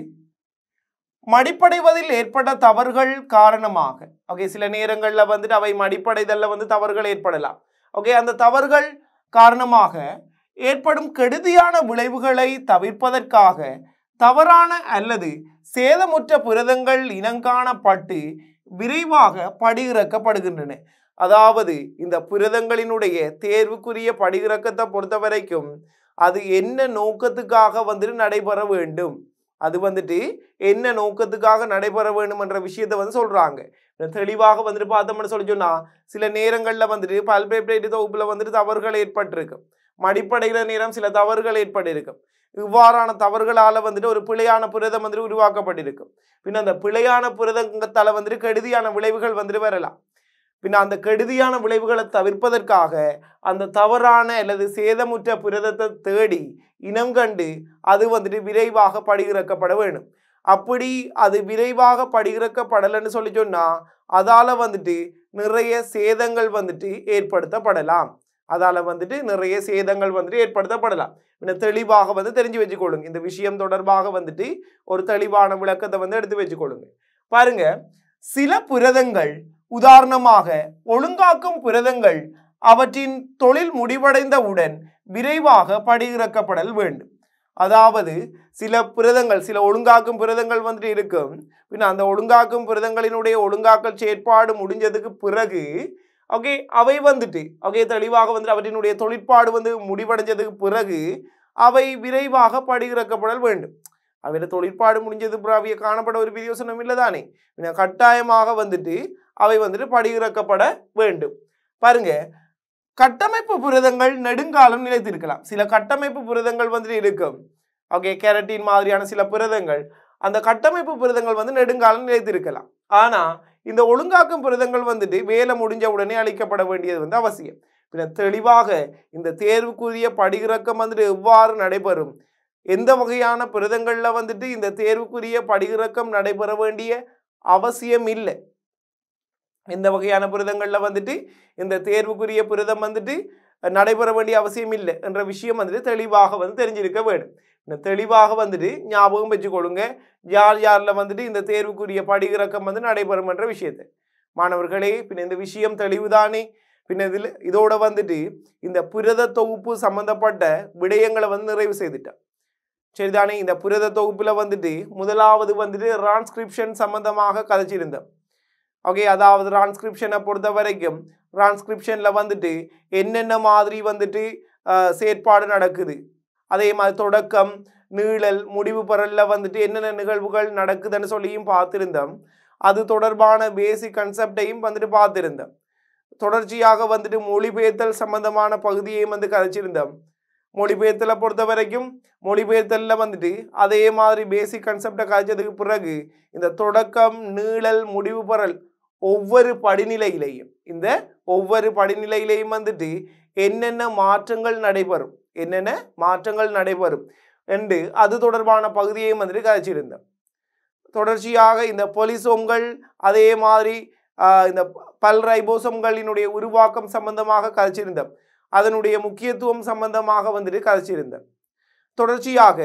மடிப்படைவதில் ஏற்பட்ட தவறுகள் காரணமாக ஓகே சில நேரங்களில் வந்துட்டு அவை மடிப்படைதல்ல வந்து தவறுகள் ஏற்படலாம் ஓகே அந்த தவறுகள் காரணமாக ஏற்படும் கெடுதியான விளைவுகளை தவிர்ப்பதற்காக தவறான அல்லது சேதமுற்ற புரதங்கள் இனங்காணப்பட்டு விரைவாக படியிறக்கப்படுகின்றன அதாவது இந்த புரதங்களினுடைய தேர்வுக்குரிய படியிறக்கத்தை பொறுத்த வரைக்கும் அது என்ன நோக்கத்துக்காக வந்துட்டு நடைபெற வேண்டும் அது வந்துட்டு என்ன நோக்கத்துக்காக நடைபெற வேண்டும் என்ற விஷயத்தை வந்து சொல்றாங்க தெளிவாக வந்துட்டு பார்த்தோம்னு சொல்லி சொன்னா சில நேரங்களில் வந்துட்டு பல்பேப்டைடு தொகுப்புல வந்துட்டு தவறுகள் ஏற்பட்டிருக்கும் மடிப்படைகிற நேரம் சில தவறுகள் ஏற்பட்டிருக்கும் இவ்வாறான தவறுகளால வந்துட்டு ஒரு பிழையான புரதம் வந்துட்டு உருவாக்கப்பட்டிருக்கும் பின் அந்த பிழையான புரதங்கத்தால வந்துட்டு கெடுதியான விளைவுகள் வந்துட்டு வரலாம் பின் அந்த கெடுதியான விளைவுகளை தவிர்ப்பதற்காக அந்த தவறான அல்லது சேதமுற்ற புரதத்தை தேடி இனம் கண்டு அது வந்துட்டு விரைவாக படியிறக்கப்பட வேணும் அப்படி அது விரைவாக படியிறக்கப்படலைன்னு சொல்லி சொன்னா அதால வந்துட்டு நிறைய சேதங்கள் வந்துட்டு ஏற்படுத்தப்படலாம் அதால வந்துட்டு நிறைய சேதங்கள் வந்துட்டு ஏற்படுத்தப்படலாம் இன்ன தெளிவாக வந்து தெரிஞ்சு வச்சுக்கொள்ளுங்க இந்த விஷயம் தொடர்பாக வந்துட்டு ஒரு தெளிவான விளக்கத்தை வந்து எடுத்து வச்சுக்கொள்ளுங்க பாருங்க சில புரதங்கள் உதாரணமாக ஒழுங்காக்கும் புரதங்கள் அவற்றின் தொழில் முடிவடைந்தவுடன் விரைவாக படியிறக்கப்படல் வேண்டும் அதாவது சில புரதங்கள் சில ஒழுங்காக்கும் புரதங்கள் வந்துட்டு இருக்கும் பின்ன அந்த ஒழுங்காக்கும் புரதங்களினுடைய ஒழுங்காக்கல் செயற்பாடு முடிஞ்சதுக்கு பிறகு ஓகே அவை வந்துட்டு ஓகே தெளிவாக வந்துட்டு அவற்றினுடைய தொழிற்பாடு வந்து முடிவடைஞ்சதுக்கு பிறகு அவை விரைவாக படியிறக்கப்படல் வேண்டும் அவையோட தொழிற்பாடு முடிஞ்சது பிறகு காணப்பட ஒரு பிரியோசனம் இல்லை தானே பின்ன கட்டாயமாக வந்துட்டு அவை வந்துட்டு படியிறக்கப்பட வேண்டும் பாருங்க கட்டமைப்பு புரதங்கள் நெடுங்காலம் நிலைத்திருக்கலாம் சில கட்டமைப்பு புரதங்கள் வந்துட்டு இருக்கும் ஓகே கேரட்டின் மாதிரியான சில புரதங்கள் அந்த கட்டமைப்பு புரதங்கள் வந்து நெடுங்காலம் நிலைத்திருக்கலாம் ஆனா இந்த ஒழுங்காக்கும் புரதங்கள் வந்துட்டு வேலை முடிஞ்ச உடனே அளிக்கப்பட வேண்டியது வந்து அவசியம் பின்ன தெளிவாக இந்த தேர்வுக்குரிய படியிறக்கம் வந்துட்டு எவ்வாறு நடைபெறும் எந்த வகையான புரதங்கள்ல வந்துட்டு இந்த தேர்வுக்குரிய படியிறக்கம் நடைபெற வேண்டிய அவசியம் இல்லை எந்த வகையான புரதங்கள்ல வந்துட்டு இந்த தேர்வுக்குரிய புரதம் வந்துட்டு நடைபெற வேண்டிய அவசியம் இல்லை என்ற விஷயம் வந்துட்டு தெளிவாக வந்து தெரிஞ்சிருக்க வேண்டும் இந்த தெளிவாக வந்துட்டு ஞாபகம் வச்சுக்கொள்ளுங்க யார் யாரில் வந்துட்டு இந்த தேர்வுக்குரிய படியிறக்கம் வந்து நடைபெறும் என்ற விஷயத்தை மாணவர்களே பின் இந்த விஷயம் தெளிவுதானே பின் இதில் இதோட வந்துட்டு இந்த புரத தொகுப்பு சம்பந்தப்பட்ட விடயங்களை வந்து நிறைவு செய்துட்டேன் சரிதானே இந்த புரத தொகுப்புல வந்துட்டு முதலாவது வந்துட்டு டிரான்ஸ்கிரிப்ஷன் சம்பந்தமாக கதைச்சிருந்தேன் ஓகே அதாவது டிரான்ஸ்கிரிப்ஷனை பொறுத்த வரைக்கும் டிரான்ஸ்கிரிப்ஷனில் வந்துட்டு என்னென்ன மாதிரி வந்துட்டு அஹ், செயற்பாடு நடக்குது அதே மாதிரி தொடக்கம் நீழல் முடிவு பெறல்ல வந்துட்டு என்னென்ன நிகழ்வுகள் நடக்குதுன்னு சொல்லியும் பார்த்துருந்தோம் அது தொடர்பான பேசிக் கன்செப்டையும் வந்துட்டு பார்த்துருந்தோம் தொடர்ச்சியாக வந்துட்டு மொழிபெயர்த்தல் சம்பந்தமான பகுதியையும் வந்து கதைச்சிருந்தோம் மொழிபெயர்த்தலை பொறுத்த வரைக்கும் மொழிபெயர்த்தலில் வந்துட்டு அதே மாதிரி பேசிக் கன்செப்டை கதைச்சதுக்கு பிறகு இந்த தொடக்கம் நீழல் முடிவு பெறல் ஒவ்வொரு படிநிலையிலையும் இந்த ஒவ்வொரு படிநிலையிலையும் வந்துட்டு என்னென்ன மாற்றங்கள் நடைபெறும் என்னென்ன மாற்றங்கள் நடைபெறும் என்று அது தொடர்பான பகுதியையும் வந்துட்டு கதைச்சிருந்தோம் தொடர்ச்சியாக இந்த பொலிசோம்கள் அதே மாதிரி ஆஹ், இந்த பல் ரைபோசோம்களினுடைய உருவாக்கம் சம்பந்தமாக கதைச்சிருந்தோம் அதனுடைய முக்கியத்துவம் சம்பந்தமாக வந்துட்டு கதைச்சிருந்தோம் தொடர்ச்சியாக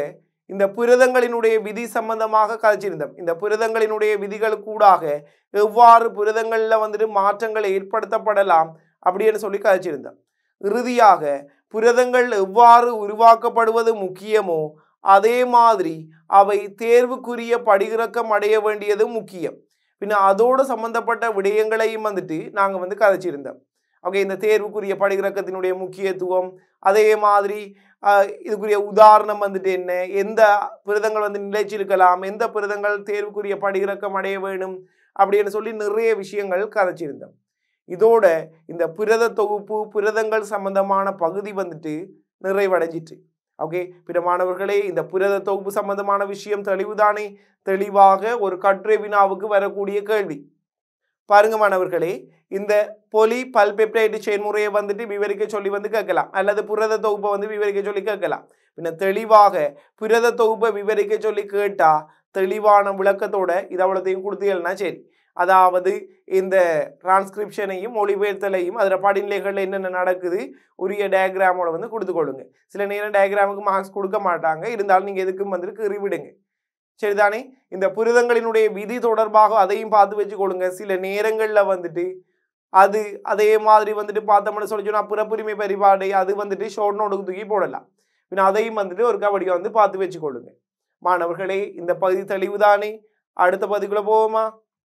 இந்த புரதங்களினுடைய விதி சம்பந்தமாக கதைச்சிருந்தோம் இந்த புரதங்களினுடைய விதிகளுக்கூடாக எவ்வாறு புரதங்களில் வந்துட்டு மாற்றங்கள் ஏற்படுத்தப்படலாம் அப்படின்னு சொல்லி கதைச்சிருந்தோம் இறுதியாக புரதங்கள் எவ்வாறு உருவாக்கப்படுவது முக்கியமோ அதே மாதிரி அவை தேர்வுக்குரிய படிகிறக்கம் அடைய வேண்டியது முக்கியம் பின்ன அதோடு சம்பந்தப்பட்ட விடயங்களையும் வந்துட்டு நாங்கள் வந்து கதைச்சிருந்தோம் ஓகே இந்த தேர்வுக்குரிய படிகிறக்கத்தினுடைய முக்கியத்துவம் அதே மாதிரி ஆஹ், இதுக்குரிய உதாரணம் வந்துட்டு என்ன எந்த புரதங்கள் வந்து நிலைச்சிருக்கலாம் எந்த புரதங்கள் தேர்வுக்குரிய படிகிறக்கம் அடைய வேணும் அப்படின்னு சொல்லி நிறைய விஷயங்கள் கதைச்சிருந்தோம் இதோட இந்த புரத தொகுப்பு புரதங்கள் சம்பந்தமான பகுதி வந்துட்டு நிறைவடைஞ்சிட்டு ஓகே பிற மாணவர்களே இந்த புரத தொகுப்பு சம்பந்தமான விஷயம் தெளிவுதானே தெளிவாக ஒரு கட்டுரை வினாவுக்கு வரக்கூடிய கேள்வி பாருங்க மாணவர்களே இந்த பொலி பல்பெப்டைடு செயல்முறையை வந்துட்டு விவரிக்க சொல்லி வந்து கேட்கலாம் அல்லது புரத தொகுப்பை வந்து விவரிக்க சொல்லி கேட்கலாம் பின்ன தெளிவாக புரத தொகுப்பை விவரிக்க சொல்லி கேட்டா தெளிவான விளக்கத்தோட இது அவ்வளோத்தையும் கொடுத்தீங்கன்னா சரி அதாவது இந்த டிரான்ஸ்கிரிப்ஷனையும் மொழிபெயர்த்தலையும் அதில் படிநிலைகளில் என்னென்ன நடக்குது உரிய டயக்ராமோட வந்து கொடுத்துக்கொள்ளுங்க சில நேரம் டயக்ராமுக்கு மார்க்ஸ் கொடுக்க மாட்டாங்க இருந்தாலும் நீங்கள் எதுக்கும் வந்துட்டு கீறி விடுங்க சரிதானே இந்த புரதங்களினுடைய விதி தொடர்பாக அதையும் பார்த்து வச்சுக்கொள்ளுங்க சில நேரங்களில் வந்துட்டு அது அதே மாதிரி வந்துட்டு பார்த்தோம்னு சொல்லி சொன்னால் புறப்புரிமை பரிபாடை அது வந்துட்டு ஷோர்ட் நோட்டுக்கு தூக்கி போடலாம் பின்ன அதையும் வந்துட்டு ஒரு கபடியை வந்து பார்த்து வச்சுக்கொள்ளுங்க மாணவர்களே இந்த பகுதி தெளிவுதானே அடுத்த பகுதிக்குள்ள போவோமா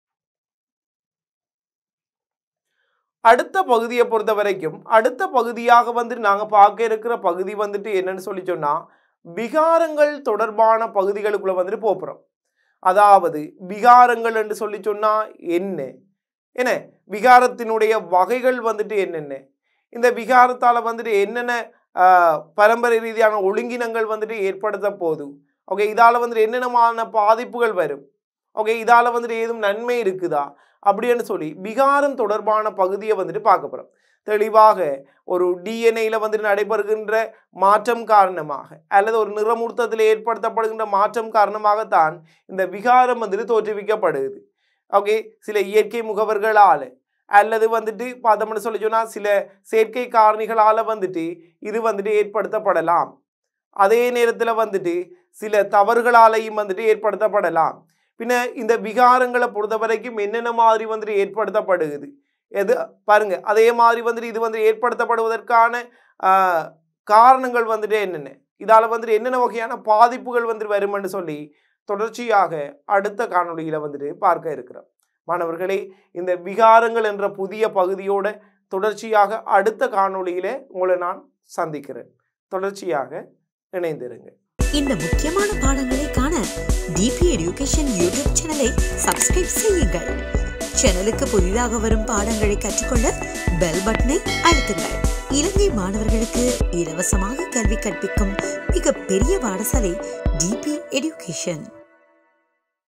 அடுத்த பகுதியை பொறுத்த வரைக்கும் அடுத்த பகுதியாக வந்துட்டு நாங்கள் பார்க்க இருக்கிற பகுதி வந்துட்டு என்னன்னு சொல்லி சொன்னால் விகாரங்கள் தொடர்பான பகுதிகளுக்குள்ள வந்துட்டு போகிறோம் அதாவது விகாரங்கள் என்று சொல்லி சொன்னால் என்ன என்ன விகாரத்தினுடைய வகைகள் வந்துட்டு என்னென்ன இந்த விகாரத்தால் வந்துட்டு என்னென்ன ஆஹ், பரம்பரை ரீதியான ஒழுங்கினங்கள் வந்துட்டு ஏற்படுத்த போகுது ஓகே இதால் வந்துட்டு என்னென்னமான பாதிப்புகள் வரும் ஓகே இதால் வந்துட்டு ஏதும் நன்மை இருக்குதா அப்படின்னு சொல்லி விகாரம் தொடர்பான பகுதியை வந்துட்டு பார்க்க போகிறோம் தெளிவாக ஒரு டிஎன்ஏல வந்துட்டு நடைபெறுகின்ற மாற்றம் காரணமாக அல்லது ஒரு நிறமூர்த்தத்தில் ஏற்படுத்தப்படுகின்ற மாற்றம் காரணமாகத்தான் இந்த விகாரம் வந்துட்டு தோற்றுவிக்கப்படுது ஓகே சில இயற்கை முகவர்களால் அல்லது வந்துட்டு பார்த்தோம்னு சொல்லி சொன்னால் சில செயற்கை காரணிகளால் வந்துட்டு இது வந்துட்டு ஏற்படுத்தப்படலாம் அதே நேரத்தில் வந்துட்டு சில தவறுகளாலையும் வந்துட்டு ஏற்படுத்தப்படலாம் பின்ன இந்த விகாரங்களை பொறுத்த வரைக்கும் என்னென்ன மாதிரி வந்துட்டு ஏற்படுத்தப்படுகிறது எது பாருங்க அதே மாதிரி வந்துட்டு இது வந்து ஏற்படுத்தப்படுவதற்கான ஆஹ், காரணங்கள் வந்துட்டு என்னென்ன இதால் வந்துட்டு என்னென்ன வகையான பாதிப்புகள் வந்துட்டு வருமென்னு சொல்லி தொடர்ச்சியாக அடுத்த காணொளியில் வந்துட்டு பார்க்க இருக்கிறோம் மாணவர்களே இந்த விகாரங்கள் என்ற புதிய பகுதியோட தொடர்ச்சியாக அடுத்த காணொளியில உங்களை நான் சந்திக்கிறேன் தொடர்ச்சியாக இணைந்திருங்க இந்த முக்கியமான பாடங்களை காண டிபி எடியூகேஷன் யூடியூப் சேனலை சப்ஸ்கிரைப் செய்யுங்கள் சேனலுக்கு புதிதாக வரும் பாடங்களை கற்றுக்கொள்ள பெல் பட்டனை அழுத்துங்கள் இலங்கை மாணவர்களுக்கு இலவசமாக கல்வி கற்பிக்கும் மிகப்பெரிய பாடசாலை டிபி எடியூகேஷன்